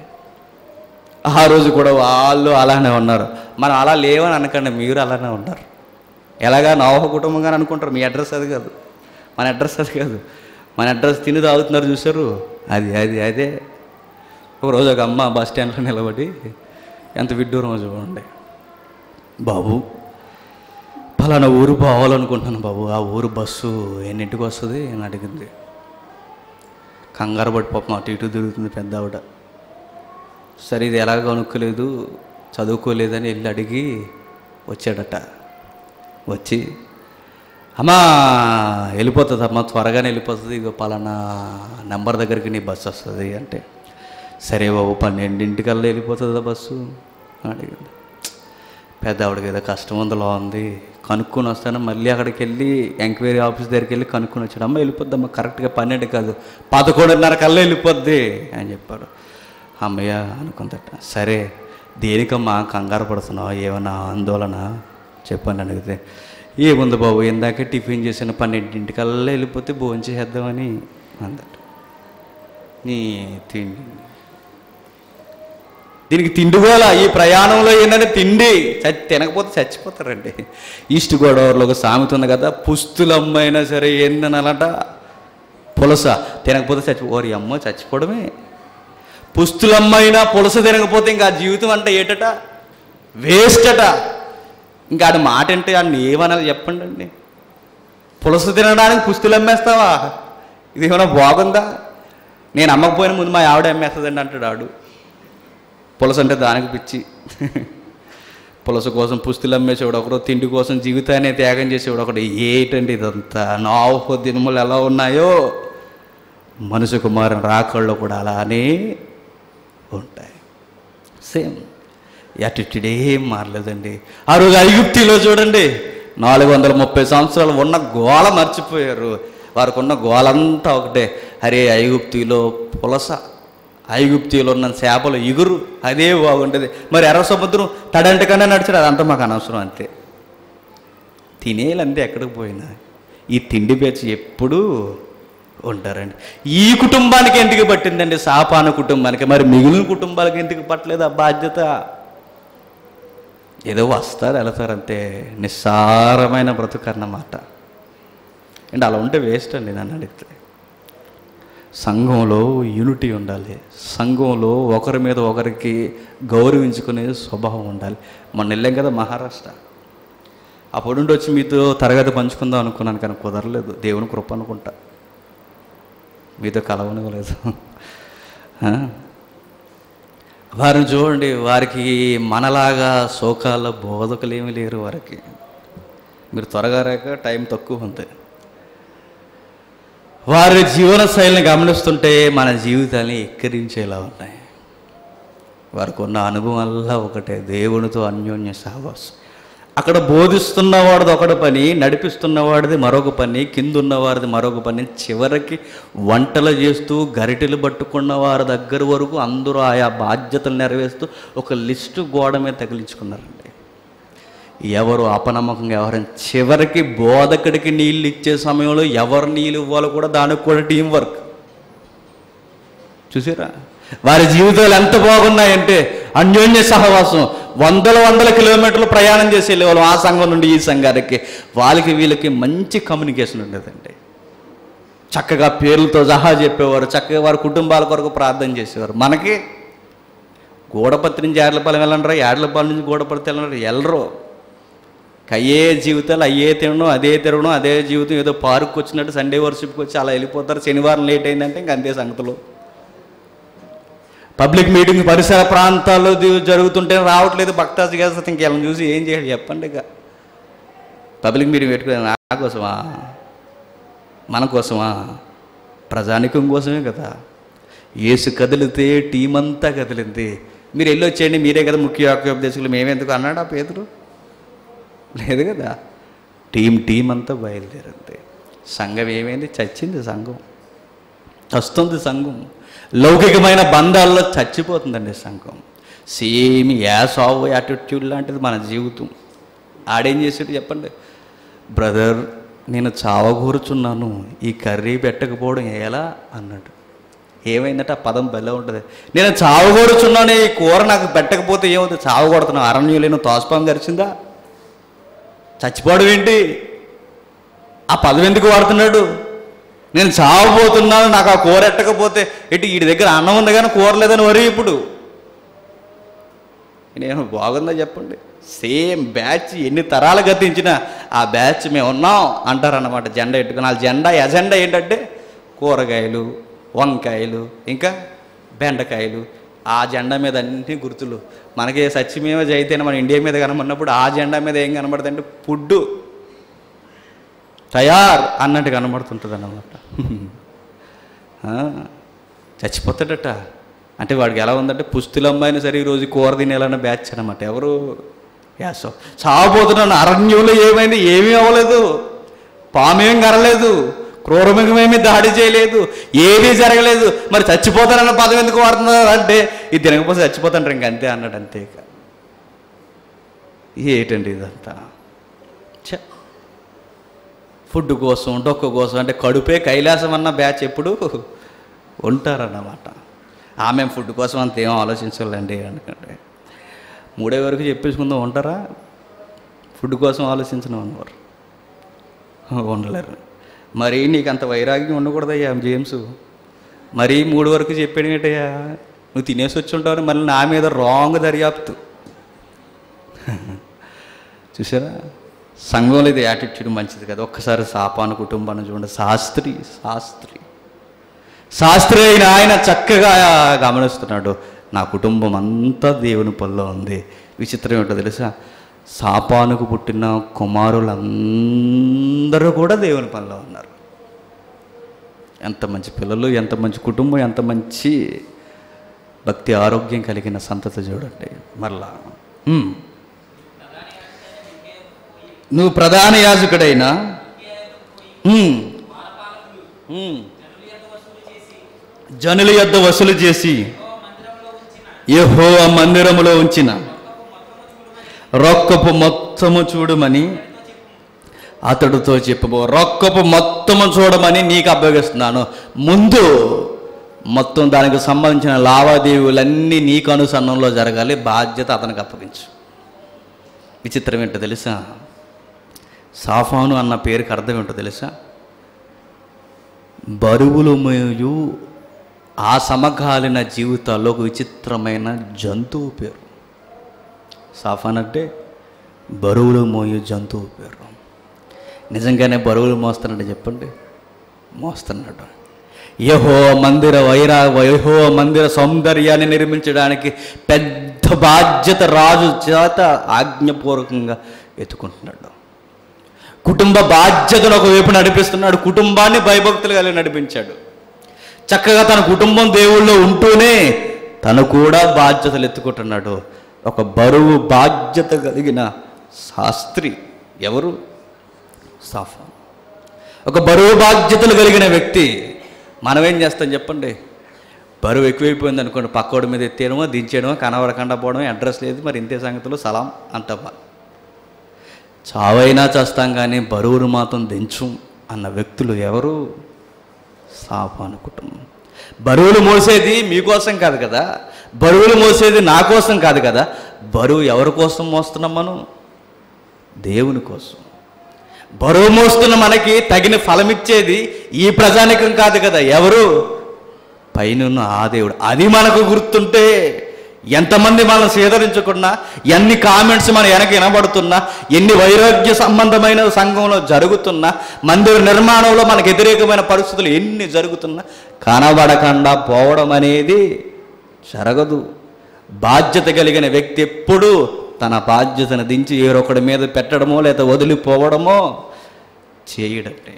ఆ రోజు కూడా వాళ్ళు అలానే ఉన్నారు మనం అలా లేవని అనకండి మీరు అలానే ఉన్నారు ఎలాగా నవహ కుటుంబంగా అనుకుంటారు మీ అడ్రస్ అది కాదు మన అడ్రస్ అది కాదు మన అడ్రస్ తిని తాగుతున్నారు చూసారు అది అది అదే ఒక రోజు ఒక అమ్మ బస్ స్టాండ్లో నిలబడి ఎంత విడ్డూరమో చూడండి బాబు పలానా ఊరు పోవాలనుకుంటున్నాను బాబు ఆ ఊరు బస్సు ఎన్నింటికి వస్తుంది అని అడిగింది కంగారు పడి పాపం అటు ఇటు తిరుగుతుంది పెద్ద ఆవిడ సరే ఇది ఎలాగ కనుక్కోలేదు చదువుకోలేదని వెళ్ళి అడిగి వచ్చాడట వచ్చి అమ్మా వెళ్ళిపోతుంది అమ్మా త్వరగానే వెళ్ళిపోతుంది ఇగో పలానా నెంబర్ దగ్గరికి నీ బస్సు వస్తుంది అంటే సరే బాబు పన్నెండింటికల్లా వెళ్ళిపోతుందా బస్సు అని అడిగింది పెద్ద ఆవిడకి ఏదో కష్టం ఉందిలో ఉంది కనుక్కొని వస్తాను మళ్ళీ అక్కడికి వెళ్ళి ఎంక్వైరీ ఆఫీస్ దగ్గరికి వెళ్ళి కనుక్కొని వచ్చాడు అమ్మ వెళ్ళిపోద్దమ్మా కరెక్ట్గా పన్నెండు కాదు పదకొండున్నర కల్లా వెళ్ళిపోద్ది అని చెప్పాడు అమ్మయ్య అనుకుందట సరే దేనికమ్మా కంగారు పడుతున్నావు ఏమన్నా ఆందోళన చెప్పని అడిగితే ఏముంది బాబు ఇందాకే టిఫిన్ చేసిన పన్నెండింటికల్లా వెళ్ళిపోతే భోజనం చేద్దామని అందట నీ తిండి దీనికి తిండి కూడా ఈ ప్రయాణంలో ఏంటంటే తిండి చచ్చి తినకపోతే చచ్చిపోతారండి ఈస్ట్ గోదావరిలో ఒక సామెత ఉంది కదా పుస్తులమ్మైనా సరే ఏందనాలట పులస తినకపోతే చచ్చి ఓరి అమ్మ చచ్చిపోవడమే పుస్తులమ్మైనా పులస తినకపోతే ఇంకా ఆ జీవితం అంటే ఏటట వేస్ట్ అట ఇంకా ఆడి మాట అంటే ఆడిని ఏమనాలి చెప్పండి అండి పులస తినడానికి పుస్తులు అమ్మేస్తావా ఇది ఏమైనా బాగుందా నేను అమ్మకపోయిన ముందు మా ఆవిడ అమ్మేస్తుందండి అంటాడు ఆడు పులస అంటే దానికి పిచ్చి పులస కోసం పుస్తులు అమ్మేసేవాడు ఒకరు తిండి కోసం జీవితాన్ని త్యాగం చేసేవాడు ఒకడు ఏటండి ఇదంతా నావు దినములు ఎలా ఉన్నాయో మనుషు కుమారుని రాకళ్ళు కూడా అలానే ఉంటాయి సేమ్ యాటిట్యూడ్ ఏం మారలేదండి ఆ రోజు ఐగుప్తిలో చూడండి నాలుగు వందల ముప్పై సంవత్సరాలు ఉన్న గోల మర్చిపోయారు వారికి ఉన్న గోలంతా ఒకటే అరే ఐగుప్తిలో పులస ఐగుప్తిలో ఉన్న చేపలు ఇగురు అదే బాగుంటుంది మరి ఎర్ర సముద్రం తడంటకన్నా నడిచాడు అదంతా మాకు అనవసరం అంతే తినేయాలంతే ఎక్కడికి పోయినా ఈ తిండి పేచి ఎప్పుడూ ఉంటారండి ఈ కుటుంబానికి ఎందుకు పట్టిందండి సాపాన కుటుంబానికి మరి మిగిలిన కుటుంబాలకు ఎందుకు పట్టలేదు ఆ బాధ్యత ఏదో వస్తారు వెళతారు అంతే నిస్సారమైన బ్రతుకు అన్నమాట అండ్ అలా ఉంటే వేస్ట్ అండి నన్ను అడిగితే సంఘంలో యూనిటీ ఉండాలి సంఘంలో ఒకరి మీద ఒకరికి గౌరవించుకునే స్వభావం ఉండాలి మొన్న వెళ్ళాం కదా మహారాష్ట్ర అప్పుడు నుండి వచ్చి మీతో తరగతి పంచుకుందాం అనుకున్నాను కానీ కుదరలేదు దేవుని కృప అనుకుంటా మీతో కలవనివ్వలేదు ఆ? వారిని చూడండి వారికి మనలాగా శోకాల బోధకులు ఏమీ లేరు వారికి మీరు త్వరగా రాక టైం తక్కువ ఉంది వారి జీవన శైలిని గమనిస్తుంటే మన జీవితాన్ని ఎక్కిరించేలా ఉన్నాయి వారికి ఉన్న అనుభవం ఒకటే దేవునితో అన్యోన్య సహవాసం అక్కడ బోధిస్తున్నవాడిది ఒకటి పని నడిపిస్తున్నవాడిది మరొక పని కింద ఉన్నవారిది మరొక పని చివరికి వంటలు చేస్తూ గరిటెలు పట్టుకున్న వారి దగ్గర వరకు అందరూ ఆయా బాధ్యతలు నెరవేరుస్తూ ఒక లిస్టు గోడ మీద తగిలించుకున్నారండి ఎవరు అపనమ్మకంగా ఎవరైనా చివరికి బోధకుడికి నీళ్ళు ఇచ్చే సమయంలో ఎవరు నీళ్ళు ఇవ్వాలో కూడా దానికి కూడా టీం వర్క్ చూసారా వారి జీవితాలు ఎంత బాగున్నాయంటే అన్యోన్య సహవాసం వందల వందల కిలోమీటర్లు ప్రయాణం చేసి వెళ్ళేవాళ్ళం ఆ సంఘం నుండి ఈ సంఘానికి వాళ్ళకి వీళ్ళకి మంచి కమ్యూనికేషన్ ఉండేదండి చక్కగా పేర్లతో సహా చెప్పేవారు చక్కగా వారి కుటుంబాల కొరకు ప్రార్థన చేసేవారు మనకి గూడపత్రి నుంచి యాడ్లపాలెం వెళ్ళంటారా యాడ్లపాలెం నుంచి గూడపత్రి వెళ్ళంటారు వెళ్ళరు అయ్యే జీవితాలు అయ్యే తినడం అదే తిరగడం అదే జీవితం ఏదో పార్క్ వచ్చినట్టు సండే వర్షిప్కి వచ్చి అలా వెళ్ళిపోతారు శనివారం లేట్ అయిందంటే ఇంక అంతే సంగతులు పబ్లిక్ మీటింగ్ పరిసర ప్రాంతాల్లో ది- జరుగుతుంటే రావట్లేదు భక్తాజీ గారు ఇంకెళ్ళని చూసి ఏం చేయాలి చెప్పండి ఇక పబ్లిక్ మీటింగ్ పెట్టుకునే నా కోసమా మన కోసమా ప్రజానికం కోసమే కదా ఏసు కదిలితే టీం అంతా కదిలింది మీరు వెళ్ళి వచ్చేయండి మీరే కదా ముఖ్య వాక్యోపదేశకులు మేమెందుకు అన్నాడు ఆ పేదరు లేదు కదా టీం టీం అంతా బయలుదేరింది సంఘం ఏమైంది చచ్చింది సంఘం చస్తుంది సంఘం లౌకికమైన బంధాల్లో చచ్చిపోతుందండి సంఘం సేమ్ యాస్ ఆఫ్ యాటిట్యూడ్ లాంటిది మన జీవితం ఆడేం చేసాడు చెప్పండి బ్రదర్ నేను చావగూరుచున్నాను ఈ కర్రీ పెట్టకపోవడం ఎలా అన్నాడు ఏమైందంటే ఆ పదం బెల్ల ఉంటుంది నేను చావగూరుచున్నాను ఈ కూర నాకు పెట్టకపోతే ఏమవుతుంది చావగొడుతున్నావు అరణ్యం లేను తోసపాం గరిచిందా చచ్చిపోవడం ఏంటి ఆ పదం ఎందుకు వాడుతున్నాడు నేను చావబోతున్నాను నాకు ఆ కూర ఎట్టకపోతే ఎటు వీడి దగ్గర అన్నం ఉంది కానీ కూర లేదని వరి ఇప్పుడు నేను బాగుందా చెప్పండి సేమ్ బ్యాచ్ ఎన్ని తరాలు గతించినా ఆ బ్యాచ్ మేము ఉన్నాం అంటారన్నమాట జెండా ఎట్టుకుని ఆ జెండా ఎజెండా ఏంటంటే కూరగాయలు వంకాయలు ఇంకా బెండకాయలు ఆ జెండా మీద అన్ని గుర్తులు మనకి సత్యమేవ జైతేనే మన ఇండియా మీద కనబడినప్పుడు ఆ జెండా మీద ఏం కనబడుతుందంటే ఫుడ్డు తయార్ అన్నట్టు కనబడుతుంటుంది అన్నమాట ఆ, చచ్చిపోతాడట అంటే వాడికి ఎలా ఉందంటే పుస్తులు అమ్మాయినా సరే ఈరోజు కూర తినేయాలన్న బ్యాచ్ అనమాట ఎవరు యాసో చావబోతున్నాను అరణ్యంలో ఏమైంది ఏమీ అవ్వలేదు పామేం కరలేదు క్రూరమృగమేమీ దాడి చేయలేదు ఏమీ జరగలేదు మరి చచ్చిపోతానన్న పదం ఎందుకు వాడుతున్నారు అంటే ఇది తినకపోతే చచ్చిపోతాంటారు ఇంక అంతే అన్నాడు అంతే ఇక ఏంటండి ఇదంతా ఛ ఫుడ్ కోసం డొక్క కోసం అంటే కడుపే కైలాసం అన్న బ్యాచ్ ఎప్పుడు ఉంటారన్నమాట ఆమె ఫుడ్ కోసం అంత ఏం ఆలోచించాలండి అనుకుంటే మూడే వరకు చెప్పేసుకుందాం ఉంటారా ఫుడ్ కోసం ఆలోచించడం అన్నవారు ఉండలేరు మరి నీకు అంత వైరాగ్యం ఉండకూడదయ్యా జేమ్స్ మరీ మూడు వరకు చెప్పాడు ఏంటయ్యా నువ్వు తినేసి వచ్చి ఉంటావు మళ్ళీ నా మీద రాంగ్ దర్యాప్తు చూసారా సంఘంలో ఇది యాటిట్యూడ్ మంచిది కదా ఒక్కసారి సాపాను కుటుంబాన్ని చూడండి శాస్త్రి శాస్త్రి శాస్త్రి అయిన ఆయన చక్కగా గమనిస్తున్నాడు నా కుటుంబం అంతా దేవుని పనిలో ఉంది విచిత్రం ఏంటో తెలుసా సాపానుకు పుట్టిన కుమారులందరూ కూడా దేవుని పనిలో ఉన్నారు ఎంత మంచి పిల్లలు ఎంత మంచి కుటుంబం ఎంత మంచి భక్తి ఆరోగ్యం కలిగిన సంతతి చూడండి మరలా ఉమ్. నువ్వు ప్రధాన యాజకుడైనా ఉమ్. ఉమ్. జనుల యొద్ద వసూలు చేసి యహో మందిరములో ఉంచిన రొక్కపు మొత్తము చూడమని అతడితో చెప్పబో రొక్కపు మొత్తము చూడమని నీకు అభ్యగిస్తున్నాను ముందు మొత్తం దానికి సంబంధించిన లావాదేవీలన్నీ నీకు అనుసరణంలో జరగాలి బాధ్యత అతనికి అప్పగించు విచిత్రం ఏంటో తెలుసా సాఫాను అన్న పేరుకి అర్థం ఏంటో తెలుసా బరువులు మోయు ఆ సమకాలీన జీవితాల్లో ఒక విచిత్రమైన జంతువు పేరు సాఫాన్ అంటే బరువులు మోయు జంతువు పేరు నిజంగానే బరువులు మోస్తున్నాడు చెప్పండి మోస్తున్నాడు యహో మందిర వైరా యహో మందిర సౌందర్యాన్ని నిర్మించడానికి పెద్ద బాధ్యత రాజు చేత ఆజ్ఞపూర్వకంగా ఎత్తుకుంటున్నాడు కుటుంబ బాధ్యతను ఒకవైపు నడిపిస్తున్నాడు కుటుంబాన్ని భయభక్తులు కలిగి నడిపించాడు చక్కగా తన కుటుంబం దేవుళ్ళో ఉంటూనే తను కూడా బాధ్యతలు ఎత్తుకుంటున్నాడు ఒక బరువు బాధ్యత కలిగిన శాస్త్రి ఎవరు సాఫా ఒక బరువు బాధ్యతలు కలిగిన వ్యక్తి మనం ఏం చేస్తాం చెప్పండి బరువు ఎక్కువైపోయింది అనుకోండి పక్కోడి మీద ఎత్తేయడమో దించేయడమో కనబడకుండా పోవడమో అడ్రస్ లేదు మరి ఇంతే సంగతులు సలాం అంటామా చావైనా చేస్తాం కానీ బరువును మాత్రం దించు అన్న వ్యక్తులు ఎవరు సాపాను కుటుంబం బరువులు మోసేది మీకోసం కాదు కదా బరువులు మోసేది నా కోసం కాదు కదా బరువు ఎవరి కోసం మోస్తున్నాం మనం దేవుని కోసం బరువు మోస్తున్న మనకి తగిన ఫలమిచ్చేది ఈ ప్రజానికం కాదు కదా ఎవరు పైనున్న ఆ దేవుడు అది మనకు గుర్తుంటే ఎంతమంది మనం సేదరించుకున్నా ఎన్ని కామెంట్స్ మన వెనక వినబడుతున్నా ఎన్ని వైరాగ్య సంబంధమైన సంఘంలో జరుగుతున్నా మందిర నిర్మాణంలో మనకు వ్యతిరేకమైన పరిస్థితులు ఎన్ని జరుగుతున్నా కనబడకుండా పోవడం అనేది జరగదు బాధ్యత కలిగిన వ్యక్తి ఎప్పుడూ తన బాధ్యతను దించి ఏరొకడి మీద పెట్టడమో లేదా వదిలిపోవడమో చేయడటే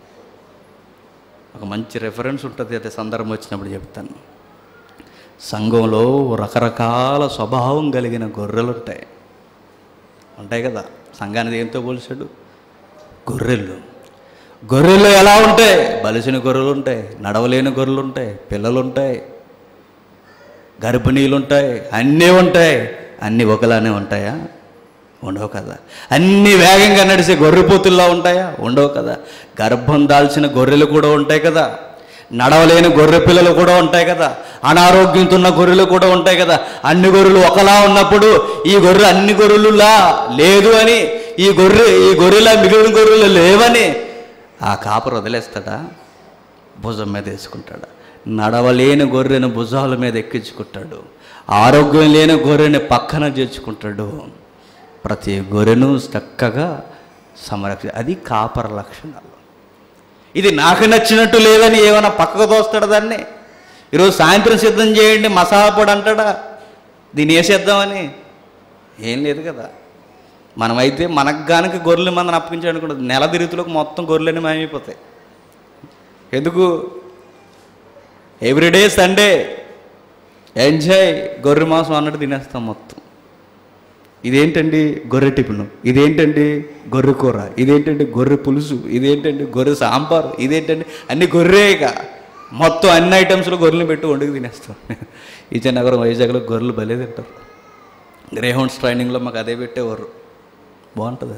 ఒక మంచి రెఫరెన్స్ ఉంటుంది అదే సందర్భం వచ్చినప్పుడు చెప్తాను సంఘంలో రకరకాల స్వభావం కలిగిన గొర్రెలు ఉంటాయి ఉంటాయి కదా సంఘాన్ని దేంతో పోల్చాడు గొర్రెలు గొర్రెలు ఎలా ఉంటాయి బలిసిన గొర్రెలు ఉంటాయి నడవలేని గొర్రెలు ఉంటాయి పిల్లలు ఉంటాయి గర్భిణీలు ఉంటాయి అన్నీ ఉంటాయి అన్నీ ఒకలానే ఉంటాయా ఉండవు కదా అన్నీ వేగంగా నడిచే గొర్రెపోతుల్లో ఉంటాయా ఉండవు కదా గర్భం దాల్చిన గొర్రెలు కూడా ఉంటాయి కదా నడవలేని గొర్రె పిల్లలు కూడా ఉంటాయి కదా అనారోగ్యంతో ఉన్న గొర్రెలు కూడా ఉంటాయి కదా అన్ని గొర్రెలు ఒకలా ఉన్నప్పుడు ఈ గొర్రె అన్ని గొర్రెలులా లేదు అని ఈ గొర్రె ఈ గొర్రెలా మిగిలిన గొర్రెలు లేవని ఆ కాపరు వదిలేస్తాడా భుజం మీద వేసుకుంటాడు నడవలేని గొర్రెను భుజాల మీద ఎక్కించుకుంటాడు ఆరోగ్యం లేని గొర్రెని పక్కన చేర్చుకుంటాడు ప్రతి గొర్రెను చక్కగా సంరక్ష అది కాపర లక్షణాలు ఇది నాకు నచ్చినట్టు లేదని ఏమైనా పక్కకు తోస్తాడు దాన్ని ఈరోజు సాయంత్రం సిద్ధం చేయండి మసాలా పొడి అంటాడా దీన్ని వేసేద్దామని ఏం లేదు కదా మనమైతే మనకు గానికి గొర్రెలు మందని అప్పగించాడు నెల తిరుగుతులకు మొత్తం గొర్రెలన్నీ మాయమైపోతాయి ఎందుకు ఎవ్రీడే సండే ఎంజాయ్ గొర్రె మాంసం అన్నట్టు తినేస్తాం మొత్తం ఇదేంటండి గొర్రె టిఫిన్ ఇదేంటండి గొర్రె కూర ఇదేంటండి గొర్రె పులుసు ఇదేంటండి గొర్రె సాంబార్ ఇదేంటండి అన్ని గొర్రె ఇక మొత్తం అన్ని ఐటమ్స్లో గొర్రెలు పెట్టి వండుకు తినేస్తాం విజయనగరం వైజాగ్లో గొర్రెలు భలే తింటారు గ్రేహౌండ్స్ ట్రైనింగ్లో మాకు అదే పెట్టేవారు బాగుంటుంది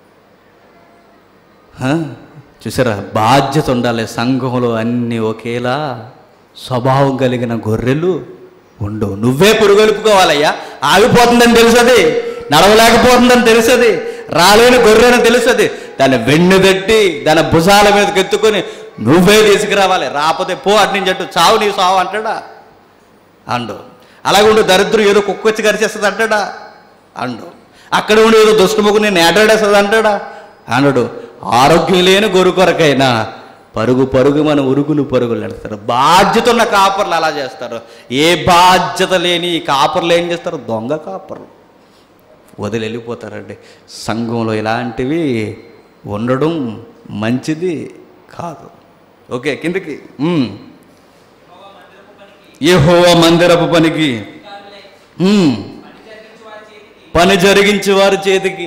హా? చూసారా బాధ్యత ఉండాలి సంఘంలో అన్నీ ఒకేలా స్వభావం కలిగిన గొర్రెలు ఉండవు నువ్వే పురుగొలుపుకోవాలయ్యా ఆగిపోతుందని తెలుసది నడవలేకపోతుందని తెలుసది రాలేని గొర్రెని తెలుసది దాన్ని వెన్ను తట్టి దాని భుజాల మీదకి ఎత్తుకొని నువ్వే తీసుకురావాలి రాకపోతే పో అటు నుంచి అటు చావు నీ సావు అంటాడా అండు అలాగే ఉండు దరిద్రం ఏదో కుక్క వచ్చి కరిచేస్తుంది అంటాడా అండు అక్కడ ఉండి ఏదో దుష్టముఖు నేను ఏటాడేస్తుంది అంటాడా అనడు ఆరోగ్యం లేని గొరు కొరకైనా పరుగు పరుగు మన ఉరుగులు పరుగులు నడుస్తారు బాధ్యత ఉన్న కాపర్లు అలా చేస్తారు ఏ బాధ్యత లేని ఈ కాపర్లు ఏం చేస్తారు దొంగ కాపర్లు వదిలి వెళ్ళిపోతారండి సంఘంలో ఇలాంటివి ఉండడం మంచిది కాదు ఓకే కిందకి యెహోవ మందిరపు పనికి ఉమ్. పని జరిగించే వారి చేతికి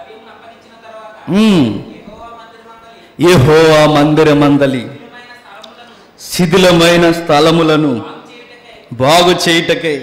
ఉమ్. యెహోవా మందిర మందలి శిథిలమైన స్థలములను బాగు చేయుటకై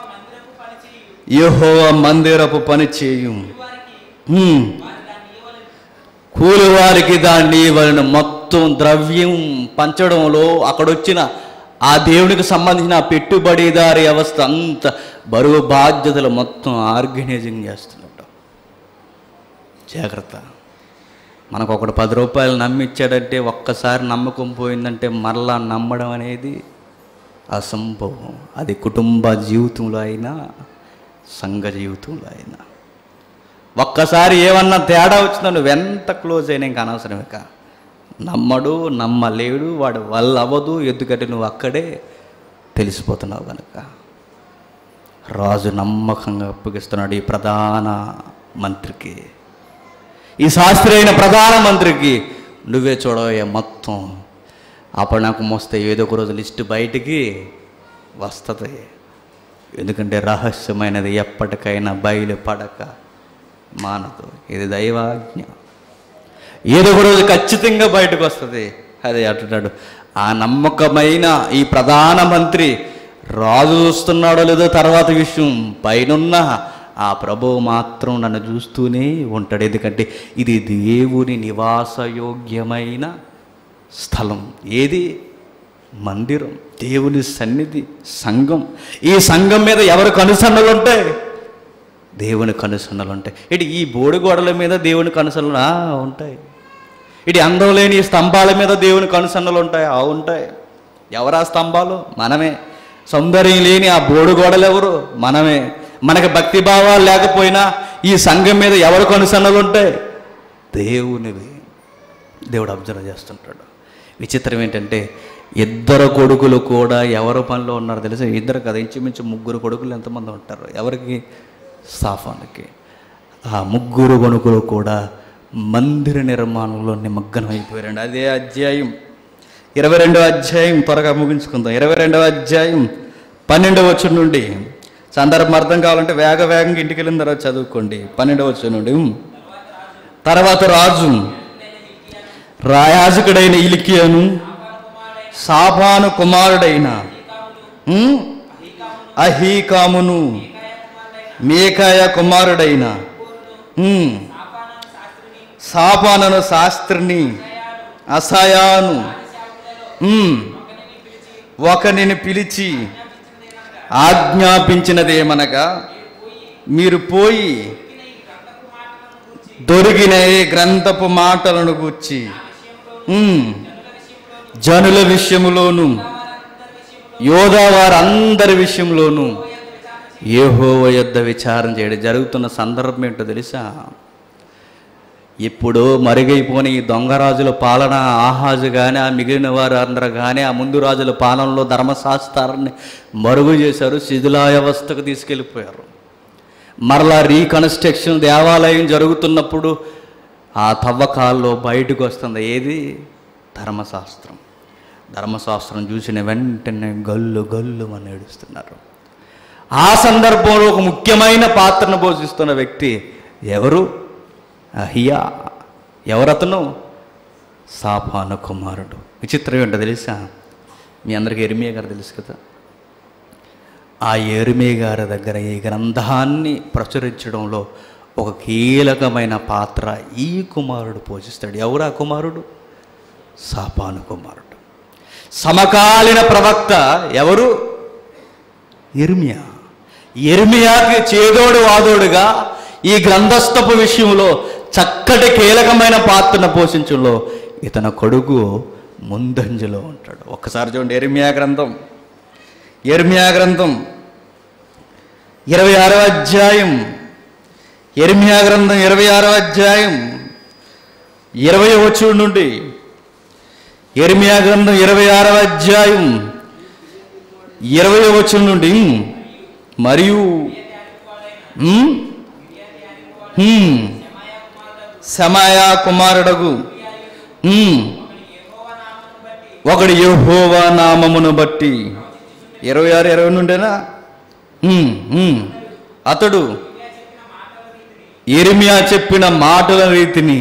యెహోవా మందిరపు పని చేయు ఉమ్. కూలివారికి దాన్ని ఇవ్వలను మొత్తం ద్రవ్యం పంచడంలో అక్కడొచ్చిన ఆ దేవునికి సంబంధించిన ఆ పెట్టుబడిదారి వ్యవస్థ అంత బరువు బాధ్యతలు మొత్తం ఆర్గనైజింగ్ చేస్తున్నట్టు జాగ్రత్త మనకు ఒకడు పది రూపాయలు నమ్మిచ్చాడంటే ఒక్కసారి నమ్మకం పోయిందంటే మరలా నమ్మడం అనేది అసంభవం అది కుటుంబ జీవితంలో అయినా సంఘ జీవితంలో అయినా ఒక్కసారి ఏమన్నా తేడా వచ్చిందో నువ్వు ఎంత క్లోజ్ అయినా ఇంకా అనవసరం ఇక నమ్మడు నమ్మలేడు వాడు వల్ల అవ్వదు ఎందుకంటే నువ్వు అక్కడే తెలిసిపోతున్నావు కనుక రాజు నమ్మకంగా అప్పగిస్తున్నాడు ఈ ప్రధాన మంత్రికి ఈ శాస్త్రి అయిన ప్రధాన మంత్రికి నువ్వే చూడవయ్యా మొత్తం అప్పుడు నాకు మోస్తే ఏదో ఒక రోజు లిస్టు బయటికి వస్తుంది ఎందుకంటే రహస్యమైనది ఎప్పటికైనా బయలుపడక మానదు ఇది దైవాజ్ఞ ఏదో ఒక రోజు ఖచ్చితంగా బయటకు వస్తుంది అదే అంటున్నాడు ఆ నమ్మకమైన ఈ ప్రధానమంత్రి రాజు చూస్తున్నాడో లేదో తర్వాత విషయం పైనున్న ఆ ప్రభువు మాత్రం నన్ను చూస్తూనే ఉంటాడు ఎందుకంటే ఇది దేవుని నివాసయోగ్యమైన స్థలం ఏది మందిరం దేవుని సన్నిధి సంఘం ఈ సంఘం మీద ఎవరు కనుసన్నలు ఉంటాయి దేవుని కనుసన్నలు ఉంటాయి ఇటు ఈ బోడి గోడల మీద దేవుని కనుసన్నలు ఆ, ఉంటాయి ఇటు అందం లేని ఈ స్తంభాల మీద దేవుని కనుసన్నలు ఉంటాయి ఆ ఉంటాయి ఎవరా స్తంభాలు మనమే సౌందర్యం లేని ఆ బోడు గోడలు ఎవరు మనమే మనకి భక్తి భావాలు లేకపోయినా ఈ సంఘం మీద ఎవరు కనుసన్నలు ఉంటాయి దేవునివి దేవుడు అబ్జర్వ్ చేస్తుంటాడు విచిత్రం ఏంటంటే ఇద్దరు కొడుకులు కూడా ఎవరి పనిలో ఉన్నారో తెలుసా ఇద్దరు కదా ఇంచుమించు ముగ్గురు కొడుకులు ఎంతమంది ఉంటారు ఎవరికి సాఫానికి ఆ ముగ్గురు కొడుకులు కూడా మందిర నిర్మాణంలో నిమగ్నం అయిపోయారండి అదే అధ్యాయం ఇరవై రెండవ అధ్యాయం త్వరగా ముగించుకుందాం ఇరవై రెండవ అధ్యాయం పన్నెండవ వచ్చి నుండి సందర్భం అర్థం కావాలంటే వేగ వేగంగా ఇంటికి వెళ్ళిన తర్వాత చదువుకోండి పన్నెండవ వచ్చి నుండి తర్వాత రాజు రాయాజకుడైన ఇలికియను సాఫాను కుమారుడైన ఉమ్, అహీకామును మేకాయ కుమారుడైన ఉమ్, సాఫానను శాస్త్రిని అసయాను ఉమ్, ఒకనిని పిలిచి ఆజ్ఞాపించినదేమనగా మీరు పోయి దొరికిన ఈ గ్రంథపు మాటలను గూర్చి ఉమ్, జనుల విషయములోను యోధా వారందరి విషయంలోనూ ఏహోవ యొద్ద విచారం చేయడం జరుగుతున్న సందర్భం ఏంటో తెలుసా ఇప్పుడు మరుగైపోయిన ఈ దొంగ రాజుల పాలన ఆహాజు కానీ ఆ మిగిలిన వారు అందరూ కానీ ఆ ముందు రాజుల పాలనలో ధర్మశాస్త్రాన్ని మరుగు చేశారు శిథిలావ్యవస్థకు తీసుకెళ్ళిపోయారు మరలా రీకన్స్ట్రక్షన్ దేవాలయం జరుగుతున్నప్పుడు ఆ తవ్వకాల్లో బయటకు వస్తుంది ఏది ధర్మశాస్త్రం ధర్మశాస్త్రం చూసిన వెంటనే గల్లు గల్లు అని ఏడుస్తున్నారు ఆ సందర్భంలో ఒక ముఖ్యమైన పాత్రను పోషిస్తున్న వ్యక్తి ఎవరు అహియా ఎవరతను సాపాను కుమారుడు విచిత్రం ఏంటో తెలుసా మీ అందరికీ ఎరిమియ గారు తెలుసు కదా ఆ ఎరిమే గారి దగ్గర ఈ గ్రంథాన్ని ప్రచురించడంలో ఒక కీలకమైన పాత్ర ఈ కుమారుడు పోషిస్తాడు ఎవరు ఆ కుమారుడు సాపాను కుమారుడు సమకాలీన ప్రవక్త ఎవరు ఎర్మియా ఎర్మియాకి చేదోడు వాదోడుగా ఈ గ్రంథస్థపు విషయంలో చక్కటి కీలకమైన పాత్రను పోషించడంలో ఇతని కొడుకు ముందంజలో ఉంటాడు ఒక్కసారి చూడండి ఎర్మియా గ్రంథం ఎర్మియా గ్రంథం ఇరవై ఆరో అధ్యాయం ఎర్మియా గ్రంథం ఇరవై ఆరో అధ్యాయం ఇరవై వచ్చుడు నుండి ఎర్మియా గ్రంథం ఇరవై ఆరవ అధ్యాయం ఇరవై వచ్చుడు నుండి మరియు ఉమ్, ఉమ్, శమాయా కుమారుడగు ఉమ్, ఒకడు యెహోవా నామమును బట్టి ఇరవై ఆరు ఇరవై నుండేనా ఉమ్, ఉమ్. అతడు ఎరిమియా చెప్పిన మాటల రీతిని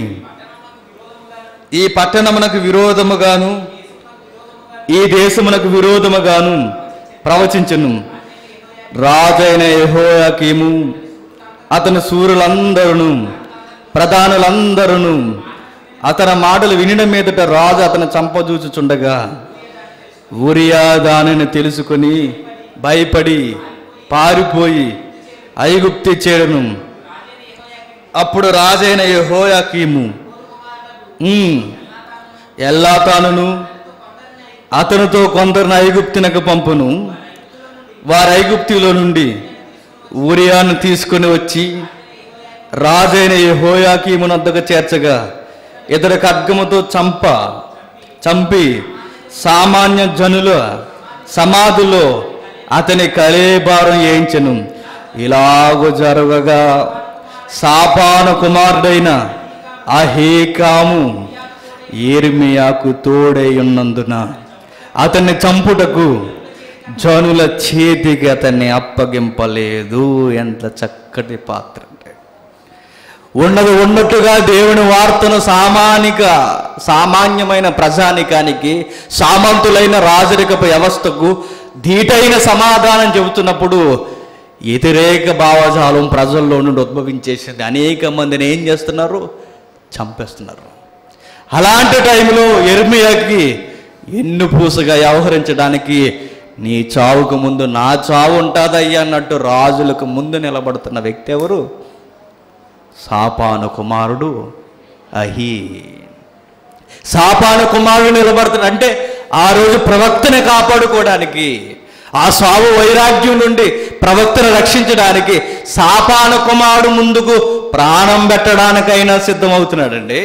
ఈ పట్టణమునకు విరోధముగాను ఈ దేశమునకు విరోధముగాను ప్రవచించను రాజైన యెహోయాకీము అతని సూర్యులందరూ ప్రధానులందరూ అతని మాటలు వినడం మీదట రాజు అతను చంపజూచుచుండగా ఊరియా దానిని తెలుసుకొని భయపడి పారిపోయి ఐగుప్తి చేరను అప్పుడు రాజైన యెహోయాకీము ఉమ్, ఎల్లాతానును అతనితో కొందరిని ఐగుప్తునకు పంపును వారు ఐగుప్తిలో నుండి ఊరియాను తీసుకొని వచ్చి రాజైన యెహోయాకీమునద్దకు చేర్చగా ఇతడు ఖడ్గముతో చంప చంపి సామాన్య జనుల సమాధిలో అతని కళేభారం వేయించను ఇలాగు జరగగా సాపాను కుమారుడైన అహేకాము ఏర్మియాకు తోడై ఉన్నందున అతన్ని చంపుటకు జనుల చేతికి అతన్ని అప్పగింపలేదు ఎంత చక్కటి పాత్ర అంటే ఉన్నది ఉన్నట్టుగా దేవుని వార్తను సామానిక సామాన్యమైన ప్రజానికానికి సామంతులైన రాజరికపు వ్యవస్థకు ధీటైన సమాధానం చెబుతున్నప్పుడు వ్యతిరేక భావజాలం ప్రజల్లో నుండి ఉద్భవించేసింది అనేక మందిని ఏం చేస్తున్నారు చంపేస్తున్నారు అలాంటి టైంలో ఎర్మియాకి ఎన్ను పూసగా వ్యవహరించడానికి నీ చావుకు ముందు నా చావు ఉంటుందయ్యా అన్నట్టు రాజులకు ముందు నిలబడుతున్న వ్యక్తి ఎవరు సాపాను కుమారుడు అహీ సాపాను కుమారుడు నిలబడుతున్నాడు అంటే ఆ రోజు ప్రవక్తని కాపాడుకోవడానికి ఆ సావు వైరాగ్యం నుండి ప్రవక్తను రక్షించడానికి సాపాను కుమారుడు ముందుకు ప్రాణం పెట్టడానికైనా సిద్ధమవుతున్నాడండి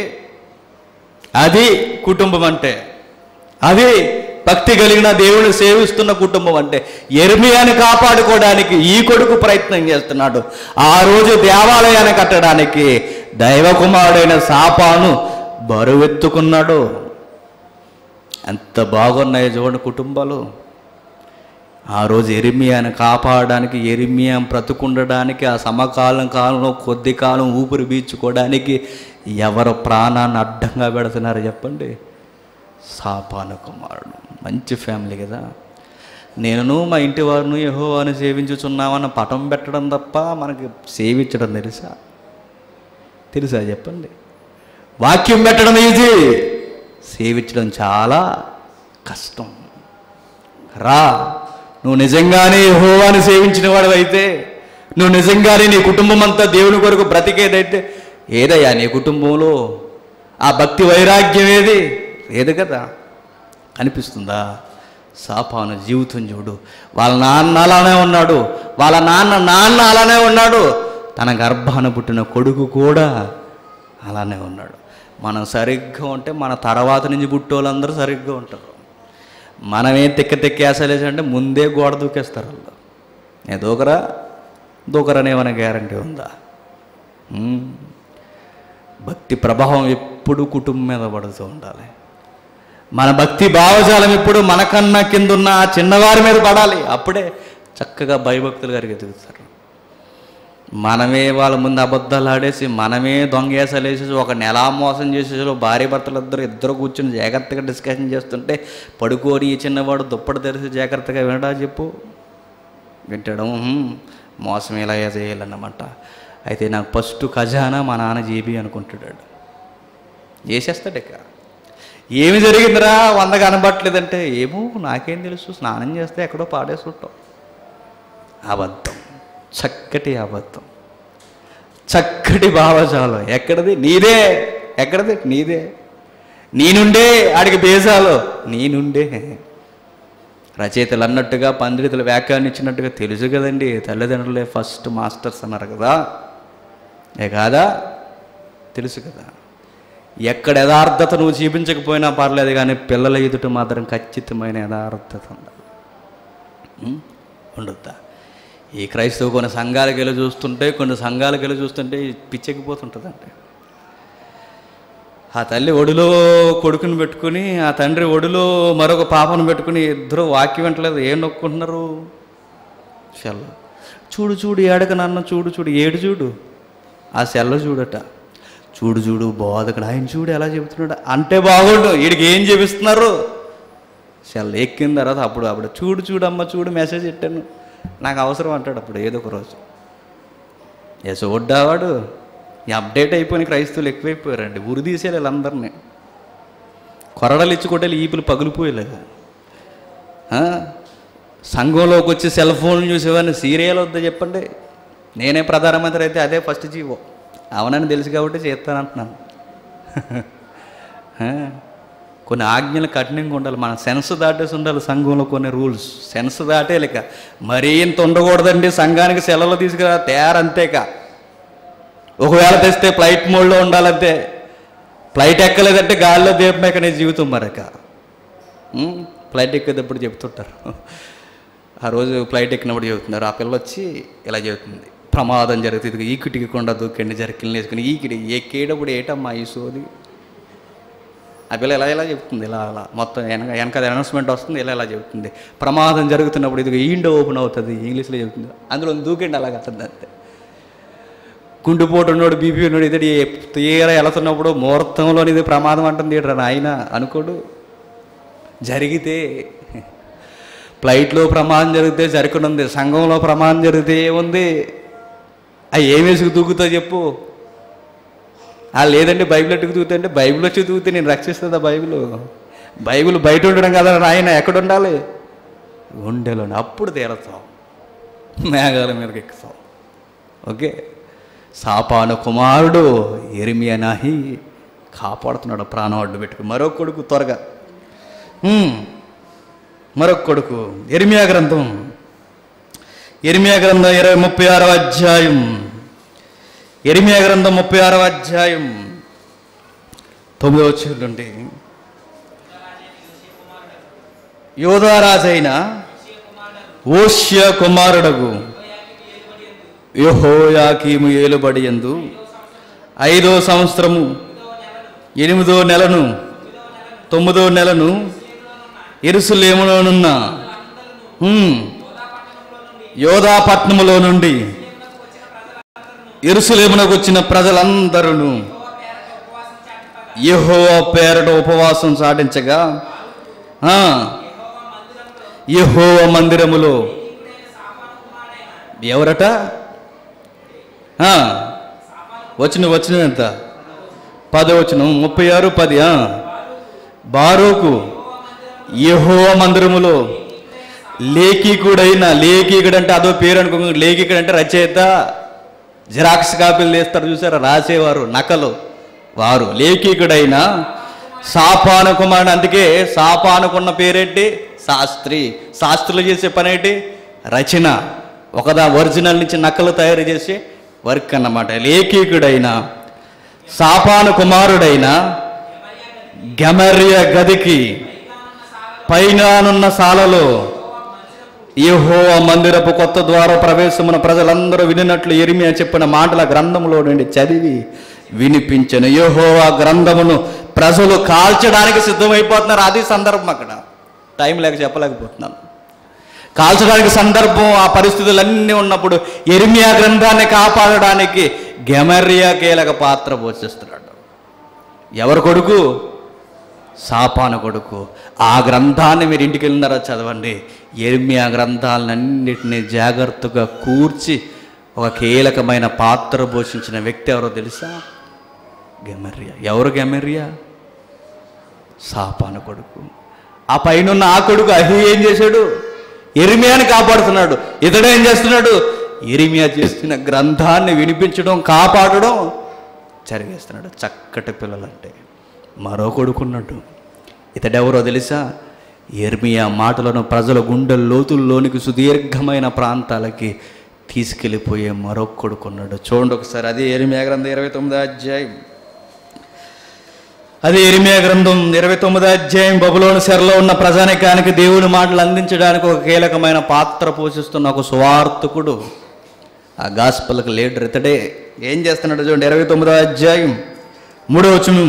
అది కుటుంబం అంటే అది భక్తి కలిగిన దేవుని సేవిస్తున్న కుటుంబం అంటే ఎర్మియాని కాపాడుకోవడానికి ఈ కొడుకు ప్రయత్నం చేస్తున్నాడు ఆ రోజు దేవాలయాన్ని కట్టడానికి దైవకుమారుడైన సాపాను బరువెత్తుకున్నాడు ఎంత బాగున్నాయి చూడండి కుటుంబాలు ఆ రోజు ఎరిమియాని కాపాడడానికి ఎరిమియా బ్రతుకుండడానికి ఆ సమకాలం కాలంలో కొద్ది కాలం ఊపిరి పీల్చుకోవడానికి ఎవరు ప్రాణాన్ని అడ్డంగా పెడుతున్నారు చెప్పండి సాపాన కుమారుడు మంచి ఫ్యామిలీ కదా నేను మా ఇంటి వారిని యహోవాని సేవించుచున్నామన్న పటం పెట్టడం తప్ప మనకి సేవించడం తెలుసా తెలుసా చెప్పండి వాక్యం పెట్టడం ఈజీ సేవించడం చాలా కష్టం రా నువ్వు నిజంగానే యెహోవాని సేవించిన వాడివైతే నువ్వు నిజంగానే నీ కుటుంబం అంతా దేవుని కొరకు బ్రతికేదైతే ఏదయ్యా నీ కుటుంబంలో ఆ భక్తి వైరాగ్యం ఏది లేదు కదా అనిపిస్తుందా సాపాను జీవితం చూడు వాళ్ళ నాన్న అలానే ఉన్నాడు వాళ్ళ నాన్న నాన్న అలానే ఉన్నాడు తన గర్భాన పుట్టిన కొడుకు కూడా అలానే ఉన్నాడు మనం సరిగ్గా ఉంటే మన తర్వాత నుంచి పుట్టోళ్ళందరూ సరిగ్గా ఉంటారు మనమే తిక్క తిక్కేసలేసి అంటే ముందే గోడ దూకేస్తారు వాళ్ళు నేను దూకరా దూకరనే మన గ్యారంటీ ఉందా ఉమ్. భక్తి ప్రభావం ఎప్పుడు కుటుంబం మీద పడుతూ ఉండాలి మన భక్తి భావజాలం ఎప్పుడు మనకన్నా కింద ఉన్న ఆ చిన్నవారి మీద పడాలి అప్పుడే చక్కగా భయభక్తులు గారికి ఎదుగుతారు మనమే వాళ్ళ ముందు అబద్ధాలు ఆడేసి మనమే దొంగేసలేసి ఒక నెల మోసం చేసేసి భార్య భర్తలు ఇద్దరు ఇద్దరు కూర్చుని జాగ్రత్తగా డిస్కషన్ చేస్తుంటే పడుకోని ఈ చిన్నవాడు దుప్పటి తెరిచి జాగ్రత్తగా వినడా చెప్పు వింటడం "ఉహుం, మోసం ఇలా చేయాలన్నమాట అయితే నాకు ఫస్ట్ ఖజానా మా నాన్న జీబీ అనుకుంటున్నాడు చేసేస్తాడు ఇక ఏమి జరిగిందిరా వంద కనబట్టలేదంటే ఏమో నాకేం తెలుసు స్నానం చేస్తే ఎక్కడో పాడేసుకుంటాం అబద్ధం చక్కటి అబద్ధం చక్కటి భావజాలం ఎక్కడిది నీదే ఎక్కడిది నీదే నీ నుండే ఆడికి బేజాలు నీ నుండే రచయితలు అన్నట్టుగా పండితులు వ్యాఖ్యానించినట్టుగా తెలుసు కదండి తల్లిదండ్రులే ఫస్ట్ మాస్టర్స్ అన్నారు కదా ఏ కాదా తెలుసు కదా ఎక్కడ యథార్థత నువ్వు చూపించకపోయినా పర్లేదు కానీ పిల్లల ఎదుట మాత్రం ఖచ్చితమైన యథార్థత ఉండాలి ఉం? ఉండొద్దా ఈ క్రైస్తవ కొన్ని సంఘాలకు వెళ్ళి చూస్తుంటే కొన్ని సంఘాలకు వెళ్ళి చూస్తుంటే పిచ్చెక్కిపోతుంటుంది అంటే ఆ తల్లి ఒడిలో కొడుకుని పెట్టుకుని ఆ తండ్రి ఒడిలో మరొక పాపను పెట్టుకుని ఇద్దరు వాక్యం వింటలేదు ఏం నొక్కుంటున్నారు సెల్ చూడు చూడు ఏడక నాన్న చూడు చూడు ఏడు చూడు ఆ సెల్ల చూడట చూడు చూడు బోధకుడు ఆయన చూడు ఎలా చెబుతున్నాడు అంటే బాగుండు వీడికి ఏం చెబిస్తున్నారు సెల్ ఎక్కిన తర్వాత అప్పుడు అప్పుడు చూడు చూడమ్మ చూడు మెసేజ్ పెట్టాను నాకు అవసరం అంటాడు అప్పుడు ఏదో ఒక రోజు ఏ చూడ్డావాడు ఈ అప్డేట్ అయిపోయిన క్రైస్తవులు ఎక్కువైపోయారండి ఉరి తీసేయాలి వీళ్ళందరినీ కొరడలు ఇచ్చి కొట్టాలి ఈపులు పగిలిపోయేలాగా ఆ? సంఘంలోకి వచ్చి సెల్ ఫోన్లు చూసేవాడిని సీరియల్ వద్దా చెప్పండి నేనే ప్రధానమంత్రి అయితే అదే ఫస్ట్ జీవో అవునని తెలుసు కాబట్టి చేస్తానంటున్నాను ఆ? కొన్ని ఆజ్ఞలు కఠినంగా ఉండాలి మన సెన్స్ దాటేసి ఉండాలి సంఘంలో కొన్ని రూల్స్ సెన్స్ దాటే లేక మరీ ఇంత ఉండకూడదండి సంఘానికి సెలవులు తీసుకురా తయారంతేక ఒకవేళ తెస్తే ఫ్లైట్ మోడ్లో ఉండాలంతే ఫ్లైట్ ఎక్కలేదంటే గాల్లో దీపం ఎక్కనే జీవితం మరొక ఉమ్, ఫ్లైట్ ఎక్కేటప్పుడు చెప్తుంటారు ఆ రోజు ఫ్లైట్ ఎక్కినప్పుడు చెబుతున్నారు ఆ పిల్ల వచ్చి ఇలా చెబుతుంది ప్రమాదం జరుగుతుంది ఈకిటికి కొండ దూకండి జర్కిల్ని వేసుకుని ఈకిడి ఎక్కేటప్పుడు ఏటమ్మా ఈ సోది ఆ పిల్ల ఎలా ఎలా చెప్తుంది ఇలా అలా మొత్తం వెనక వెనక అనౌన్స్మెంట్ వస్తుంది ఇలా ఎలా చెబుతుంది ప్రమాదం జరుగుతున్నప్పుడు ఇది ఈండో ఓపెన్ అవుతుంది ఇంగ్లీష్లో చెబుతుంది అందులో దూకండి అలాగ అంటుంది అంతే గుండెపోటు ఉన్నాడు బీపీ ఉన్నాడు ఇతడి తీర వెళుతున్నప్పుడు ముహూర్తంలోని ఇది ప్రమాదం అంటుంది ఏంట్రా నాయన అనుకోడు జరిగితే ఫ్లైట్లో ప్రమాదం జరిగితే జరగనుంది సంఘంలో ప్రమాదం జరిగితే ఏముంది అవి ఏం వేసుకు దూకుతా చెప్పు ఆ లేదండి బైబిల్ ఎట్టుకు దూకుతుంటే బైబిల్ వచ్చి దూకితే నేను రక్షిస్తుందా బైబిల్ బైబిల్ బయట ఉండడం కదా నాయన ఎక్కడ ఉండాలి ఉండేలోని అప్పుడు తేలుతాం మేఘాల మీదకి ఎక్కుతాం ఓకే సాపాను కుమారుడు ఎరిమియనాహి కాపాడుతున్నాడు ప్రాణం అడ్డు పెట్టుకు మరో కొడుకు త్వరగా హ్మ్. మరొక కొడుకు ఎరిమియా గ్రంథం ఎరిమియా గ్రంథం ఇరవై ముప్పై ఆరవ అధ్యాయం ఎరిమియా గ్రంథం ముప్పై ఆరవ అధ్యాయం తొమ్మిదవ నుండి యోధారాజైన ఓష్య కుమారుడగు యహోయాకీము ఏలుబడి ఎందు ఐదో సంవత్సరము ఎనిమిదో నెలను తొమ్మిదో నెలను ఎరుసలేములోనున్న హ్మ్, యోధాపట్నములో నుండి ఎరుసలేమునకు వచ్చిన ప్రజలందరూ యెహోవా పేరట ఉపవాసం సాటించగా ఆ, యెహోవా మందిరములో ఎవరట ఆ, వచ్చిన వచ్చిన ఎంత పది వచ్చిన ముప్పై ఆరు పది ఆ. బారోకు యెహోవా మందిరములో లేఖికుడైన లేఖికుడు అంటే అదో పేరు అనుకో లేఖికుడు అంటే రచయిత జిరాక్స్ కాపీలు తీస్తారు చూసారా రాసేవారు నకలు వారు లేఖికుడైన సాపాన కుమారుడు అందుకే సాపానుకున్న పేరేంటి శాస్త్రి శాస్త్రులు చేసే పని ఏంటి రచన ఒకదా ఒరిజినల్ నుంచి నకలు తయారు చేసే వర్క్ అన్నమాట లేఖికుడైన సాపాను కుమారుడైన గమర్య గదికి పైనానున్న సాలలో యెహోవా మందిరపు కొత్త ద్వార ప్రవేశమున ప్రజలందరూ వినినట్లు ఎరిమియా చెప్పిన మాటల గ్రంథములో నుండి చదివి వినిపించను యెహోవా గ్రంథమును ప్రజలు కాల్చడానికి సిద్ధమైపోతున్నారు అది సందర్భం అక్కడ టైం లేక చెప్పలేకపోతున్నాను కాల్చడానికి సందర్భం ఆ పరిస్థితులన్నీ ఉన్నప్పుడు ఎరిమియా గ్రంథాన్ని కాపాడడానికి గెమర్యా కీలక పాత్ర పోషిస్తున్నాడు ఎవరు కొడుకు సాపాన కొడుకు ఆ గ్రంథాన్ని మీరు ఇంటికి వెళ్ళినారా చదవండి ఎర్మియా గ్రంథాలన్నింటినీ జాగ్రత్తగా కూర్చి ఒక కీలకమైన పాత్ర పోషించిన వ్యక్తి ఎవరో తెలుసా గెమర్యా ఎవరు గెమర్యా సాపాన కొడుకు ఆ పైన ఆ కొడుకు అహి ఏం చేశాడు ఎరిమియాని కాపాడుతున్నాడు ఇతడు ఏం చేస్తున్నాడు ఎరిమియా చేస్తున్న గ్రంథాన్ని వినిపించడం కాపాడడం జరిగేస్తున్నాడు చక్కటి పిల్లలంటే మరో కొడుకున్నాడు ఇతడెవరో తెలుసా ఎర్మియా మాటలను ప్రజల గుండె లోతుల్లోనికి సుదీర్ఘమైన ప్రాంతాలకి తీసుకెళ్ళిపోయే మరో కొడుకున్నాడు చూడండి ఒకసారి అదే ఎరిమియా గ్రంథం ఇరవై తొమ్మిదో అధ్యాయం అదే ఎరిమియా గ్రంథం ఇరవై తొమ్మిదో అధ్యాయం బబులోని సెరలో ఉన్న ప్రజానికానికి దేవుని మాటలు అందించడానికి ఒక కీలకమైన పాత్ర పోషిస్తున్న ఒక సువార్థకుడు ఆ గాస్పల్కి లీడర్ ఇతడే ఏం చేస్తున్నాడు చూడండి ఇరవై తొమ్మిదో అధ్యాయం మూడో వచనం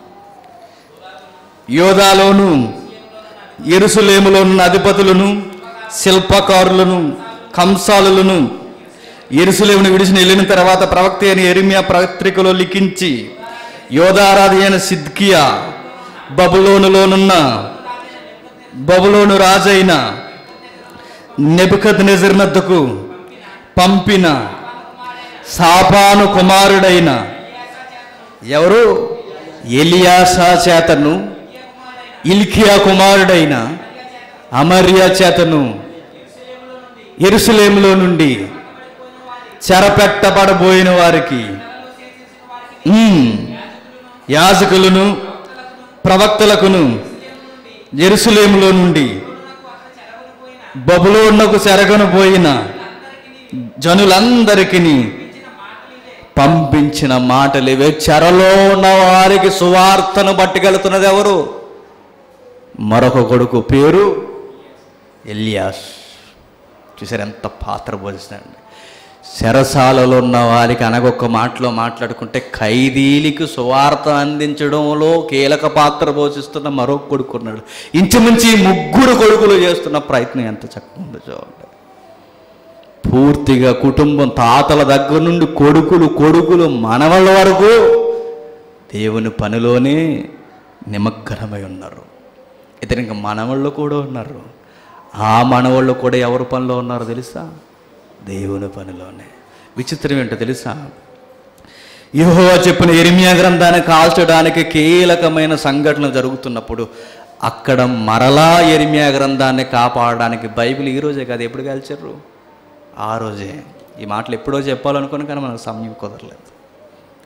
యోధాలోను ఎరుసలేములో ఉన్న అధిపతులను శిల్పకారులను కంసాలులను ఎరుసలేమును విడిచిన వెళ్ళిన తర్వాత ప్రవక్త అయిన ఎరిమియా పత్రికలో లిఖించి యోధారాధి అయిన సిద్కియా బబులోనులోనున్న బబులోను రాజైన నెబుకద్ నెజర్నద్దకు పంపిన సాపాను కుమారుడైన ఎవరు ఎలియాసా చేతను ఇల్కియా కుమారుడైన అమర్యా చేతను ఎరుసలేములో నుండి చెరపెట్టబడబోయిన వారికి ఉమ్, యాజకులను ప్రవక్తలకును ఎరుసలేములో నుండి బబులోన్నకు చెరగను పోయిన జనులందరికీ పంపించిన మాటలు ఇవే చెరలో ఉన్న వారికి సువార్తను పట్టుకెళ్తున్నది ఎవరు మరొక కొడుకు పేరు ఎలియాస్ చూసారు ఎంత పాత్ర పోషిస్తాడండి చెరసాలలో ఉన్న వారికి అనగొక్క మాటలో మాట్లాడుకుంటే ఖైదీలకి సువార్త అందించడంలో కీలక పాత్ర పోషిస్తున్న మరొక కొడుకు ఉన్నాడు ఇంచుమించి ఈ ముగ్గురు కొడుకులు చేస్తున్న ప్రయత్నం ఎంత చక్కగా ఉందో చూడండి పూర్తిగా కుటుంబం తాతల దగ్గర నుండి కొడుకులు కొడుకులు మనవల వరకు దేవుని పనిలోనే నిమగ్నమై ఉన్నారు ఇతను ఇంకా మనవాళ్ళు కూడా ఉన్నారు ఆ మనవాళ్ళు కూడా ఎవరి పనిలో ఉన్నారో తెలుసా దేవుని పనిలోనే విచిత్రం ఏంటో తెలుసా యెహోవా చెప్పిన ఎరిమియా గ్రంథాన్ని కాల్చడానికి కీలకమైన సంఘటన జరుగుతున్నప్పుడు అక్కడ మరలా ఎరిమియా గ్రంథాన్ని కాపాడడానికి బైబిల్ ఈ రోజే కాదు ఎప్పుడు కాల్చారు ఆ రోజే ఈ మాటలు ఎప్పుడో చెప్పాలనుకుని కానీ మనకు సమయం కుదరలేదు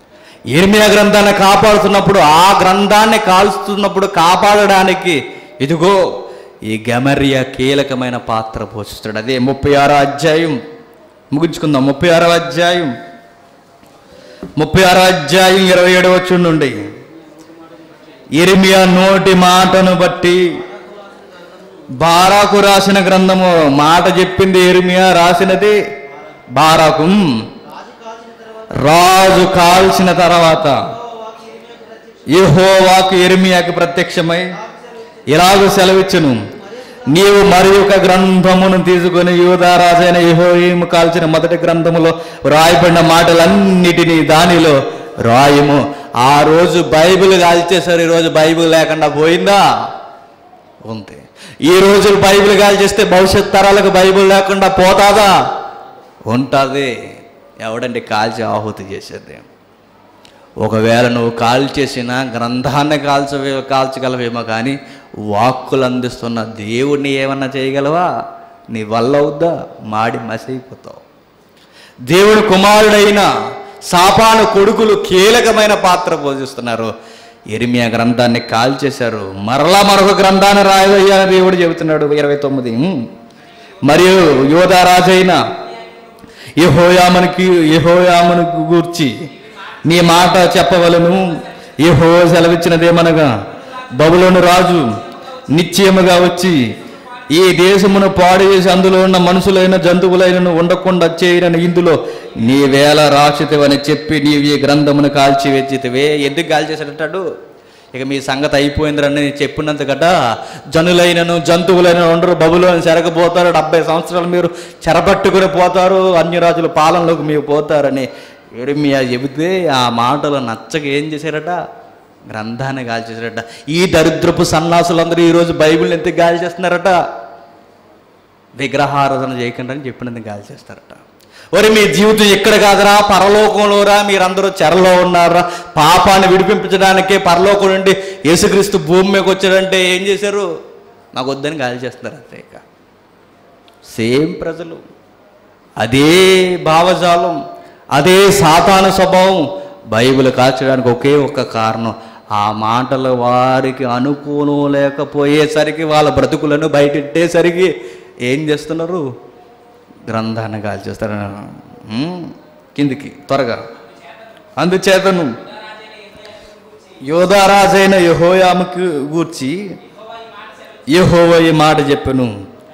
ఇర్మియా గ్రంథాన్ని కాపాడుతున్నప్పుడు ఆ గ్రంథాన్ని కాల్స్తున్నప్పుడు కాపాడడానికి ఇదిగో ఈ గమర్య కీలకమైన పాత్ర పోషిస్తాడు అదే ముప్పై ఆరో అధ్యాయం ముగించుకుందాం ముప్పై ఆరో అధ్యాయం ముప్పై ఆరో అధ్యాయం ఇరవై ఏడు వచ్చి నుండి ఇర్మియా నోటి మాటను బట్టి బారాకు రాసిన గ్రంథము మాట చెప్పింది ఇర్మియా రాసినది బారాకు రాజు కాల్చిన తర్వాత యెహోవాకు ఇర్మియాకు ప్రత్యక్షమై ఇలాగ సెలవిచ్చును నీవు మరి ఒక గ్రంథమును తీసుకొని యూదారాజైన యెహోయిము కాల్చిన మొదటి గ్రంథములో రాయబడిన మాటలన్నిటినీ దానిలో రాయము ఆ రోజు బైబిల్ కాల్చేశారు ఈరోజు బైబిల్ లేకుండా పోయిందా ఉంది ఈ రోజు బైబిల్ కాల్చేస్తే భవిష్యత్ తరాలకు బైబిల్ లేకుండా పోతాదా ఉంటుంది ఎవడండి కాల్చి ఆహుతి చేసేది ఒకవేళ నువ్వు కాల్చేసిన గ్రంథాన్ని కాల్చవే కాల్చగలవేమో కానీ వాక్కులు అందిస్తున్న దేవుణ్ణి ఏమన్నా చేయగలవా నీ వల్ల అవుద్దా మాడి మసైపోతావు దేవుని కుమారుడైన సాపాను కొడుకులు కీలకమైన పాత్ర పోషిస్తున్నారు ఎరిమియా గ్రంథాన్ని కాల్చేశారు మరలా మరొక గ్రంథాన్ని రాయవయ్యా దేవుడు చెబుతున్నాడు ఇరవై తొమ్మిది మరియు యోధారాజైన యహోయామనికి యహోయామునికి గూర్చి నీ మాట చెప్పవలను యహో సెలవిచ్చినదేమనగా బబులోను రాజు నిశ్చయముగా వచ్చి ఈ దేశమును పాడు చేసి అందులో ఉన్న మనుషులైన జంతువులైనను ఉండకుండా చేయనని ఇందులో నీ వేల రాసితివని చెప్పి నీవు ఈ గ్రంథమును కాల్చి వెచ్చితివే ఎందుకు కాల్చేసాడంటాడు ఇక మీ సంగతి అయిపోయిందిరని చెప్పినంత గట జనులైనను జంతువులైన ఉండరు బబులో చెరగపోతారు డెబ్బై సంవత్సరాలు మీరు చెరపట్టుకుని పోతారు అన్యరాజుల పాలనలోకి మీరు పోతారని ఎరిమియా చెబితే ఆ మాటలు నచ్చక ఏం చేశారట గ్రంథాన్ని గాల్చేశారట ఈ దరిద్రపు సన్నాసులందరూ ఈరోజు బైబిల్ని ఎందుకు గాలి చేస్తున్నారట విగ్రహారాధన చేయకుండా అని చెప్పినందుకు గాలి చేస్తారట ఒరి మీ జీవితం ఇక్కడ కాదురా పరలోకంలోరా మీరందరూ చెరలో ఉన్నారా పాపాన్ని విడిపించడానికే పరలోకం నుండి యేసుక్రీస్తు భూమి మీదకి వచ్చాడంటే ఏం చేశారు నాకు వద్దని గాలి చేస్తున్నారు అంతే ఇక సేమ్ ప్రజలు అదే భావజాలం అదే సాతాన స్వభావం బైబిల్ కాల్చడానికి ఒకే ఒక్క కారణం ఆ మాటలు వారికి అనుకూలం లేకపోయేసరికి వాళ్ళ బ్రతుకులను బయటెట్టేసరికి ఏం చేస్తున్నారు గ్రంథాన్ని కాల్చేస్తారు ఉమ్, కిందికి త్వరగా అందుచేతను యోధారాజైన యహోయాముకు గూర్చి యహోవ ఈ మాట చెప్పెను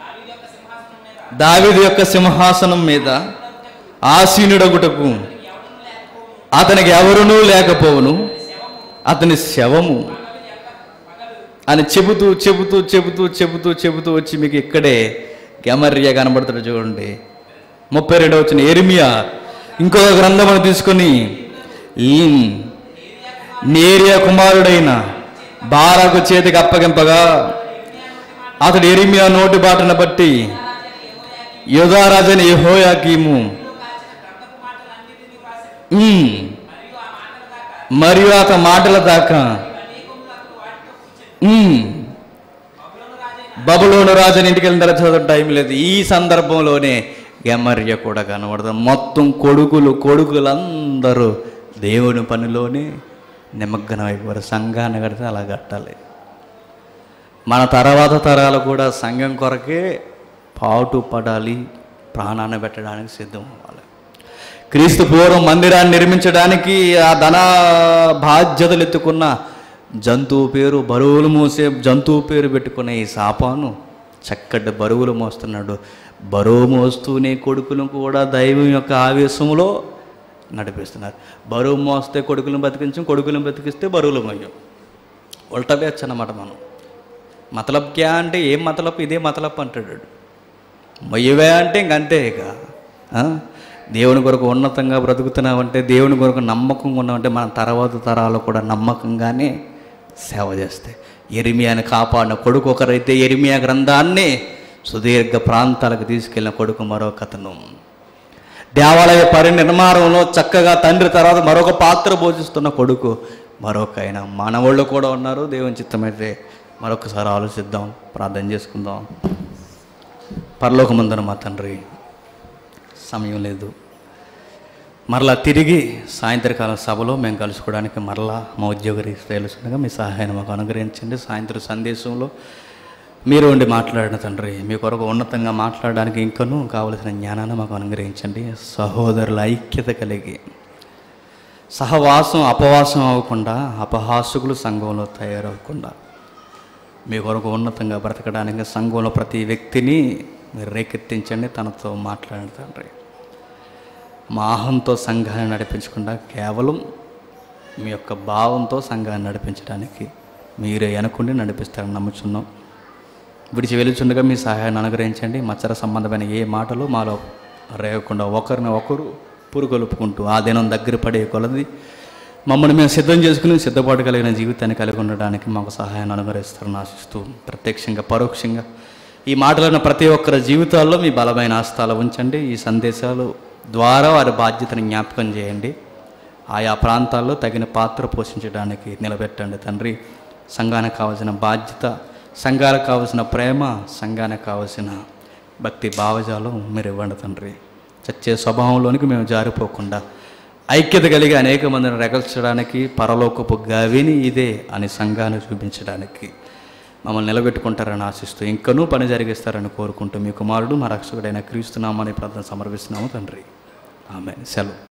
దావిది యొక్క సింహాసనం మీద ఆసీనుడగుటకు అతనికి ఎవరునూ లేకపోవును అతని శవము అని చెబుతూ చెబుతూ చెబుతూ చెబుతూ చెబుతూ వచ్చి మీకు ఇక్కడే గమర్య కనబడుతుంది చూడండి ముప్పై రెండవ వచ్చిన ఎరిమియా ఇంకొక గ్రంథమును తీసుకొని ఈ నేరియా కుమారుడైన బారాకు చేతికి అప్పగింపగా అతడు ఎరిమియా నోటి బాటను బట్టి యోధారాజని యెహోయాకీము ఉమ్. మరియు అతని మాటల దాకా ఉమ్. బబులోను రాజుని ఇంటికి వెళ్ళిన తర్వాత చదవడం టైం లేదు ఈ సందర్భంలోనే గెమర్య కూడా కనబడుతుంది మొత్తం కొడుకులు కొడుకులందరూ దేవుని పనిలోనే నిమగ్నం అయిపోయారు సంఘాన్ని కడితే అలా కట్టాలి మన తర్వాత తరాలు కూడా సంఘం కొరకే పాటు పడాలి ప్రాణాన్ని పెట్టడానికి సిద్ధం అవ్వాలి క్రీస్తు పూర్వం మందిరాన్ని నిర్మించడానికి ఆ ధన బాధ్యతలు ఎత్తుకున్న జంతువు పేరు బరువులు మోసే జంతువు పేరు పెట్టుకున్న ఈ సాపాను చక్కటి బరువులు మోస్తున్నాడు బరువు మోస్తూనే కొడుకును కూడా దైవం యొక్క ఆవేశంలో నడిపిస్తున్నారు బరువు మోస్తే కొడుకులను బతికించం కొడుకులను బతికిస్తే బరువులు మోయం ఉల్టా వేయచ్చు అన్నమాట మనం మతలబ్ క్యా అంటే ఏం మతలబ్ ఇదే మతలబ్ అంటాడు వాడు. మొయ్యవే అంటే ఇంకంతే ఇక ఆ? దేవుని కొరకు ఉన్నతంగా బ్రతుకుతున్నామంటే దేవుని కొరకు నమ్మకంగా ఉన్నామంటే మన తర్వాత తరాలు కూడా నమ్మకంగానే సేవ చేస్తాయి ఎరిమియాని కాపాడిన కొడుకు ఒకరైతే ఎరిమియా గ్రంథాన్ని సుదీర్ఘ ప్రాంతాలకు తీసుకెళ్ళిన కొడుకు మరొక అతను దేవాలయ పరినిర్మాణంలో చక్కగా తండ్రి తర్వాత మరొక పాత్ర పోషిస్తున్న కొడుకు మరొక ఆయన మనవాళ్ళు కూడా ఉన్నారు దేవుని చిత్తమైతే మరొకసారి ఆలోచిద్దాం ప్రార్థన చేసుకుందాం పరలోకమందున మా తండ్రి సమయం లేదు మరలా తిరిగి సాయంత్రకాలం సభలో మేము కలుసుకోవడానికి మరలా మా ఉద్యోగ తెలుసుండగా మీ సహాయాన్ని మాకు అనుగ్రహించండి సాయంత్రం సందేశంలో మీరు ఉండి మాట్లాడిన తండ్రి మీ కొరకు ఉన్నతంగా మాట్లాడడానికి ఇంకనూ కావలసిన జ్ఞానాన్ని మాకు అనుగ్రహించండి సహోదరుల ఐక్యత కలిగి సహవాసం అపవాసం అవ్వకుండా అపహాసుకులు సంఘంలో తయారవ్వకుండా మీ కొరకు ఉన్నతంగా బ్రతకడానికి సంఘంలో ప్రతి వ్యక్తిని మీరు రేకెత్తించండి తనతో మాట్లాడండి తండ్రి మా అహంతో సంఘాన్ని నడిపించకుండా కేవలం మీ యొక్క భావంతో సంఘాన్ని నడిపించడానికి మీరే అనుకుండి నడిపిస్తారని నమ్ముచున్నాం విడిచి వెలుచుండగా మీ సహాయాన్ని అనుగ్రహించండి మచ్చర సంబంధమైన ఏ మాటలు మాలో రేయకుండా ఒకరిని ఒకరు పురుగొలుపుకుంటూ ఆ దినం దగ్గర పడే కొలది మమ్మల్ని మేము సిద్ధం చేసుకుని సిద్ధపాటు కలిగిన జీవితాన్ని కలిగి ఉండడానికి మాకు సహాయాన్ని అనుగ్రహిస్తారని ఆశిస్తూ ప్రత్యక్షంగా పరోక్షంగా ఈ మాటలను ప్రతి ఒక్కరి జీవితాల్లో మీ బలమైన ఆస్తాలు ఉంచండి ఈ సందేశాలు ద్వారా వారి బాధ్యతను జ్ఞాపకం చేయండి ఆయా ప్రాంతాల్లో తగిన పాత్ర పోషించడానికి నిలబెట్టండి తండ్రి సంఘానికి కావలసిన బాధ్యత సంఘాలకు కావలసిన ప్రేమ సంఘానికి కావలసిన భక్తి భావజాలం మీరు ఇవ్వండి తండ్రి చచ్చే స్వభావంలోనికి మేము జారిపోకుండా ఐక్యత కలిగి అనేక మందిని రగల్చడానికి పరలోకపు గవిని ఇదే అని సంఘాన్ని చూపించడానికి మమ్మల్ని నిలబెట్టుకుంటారని ఆశిస్తూ ఇంకనూ పని జరిగిస్తారని కోరుకుంటూ మీ కుమారుడు మా రక్షకుడైన క్రీస్తునామని ప్రార్థన సమర్పిస్తున్నాము తండ్రి ఆమె సెలవు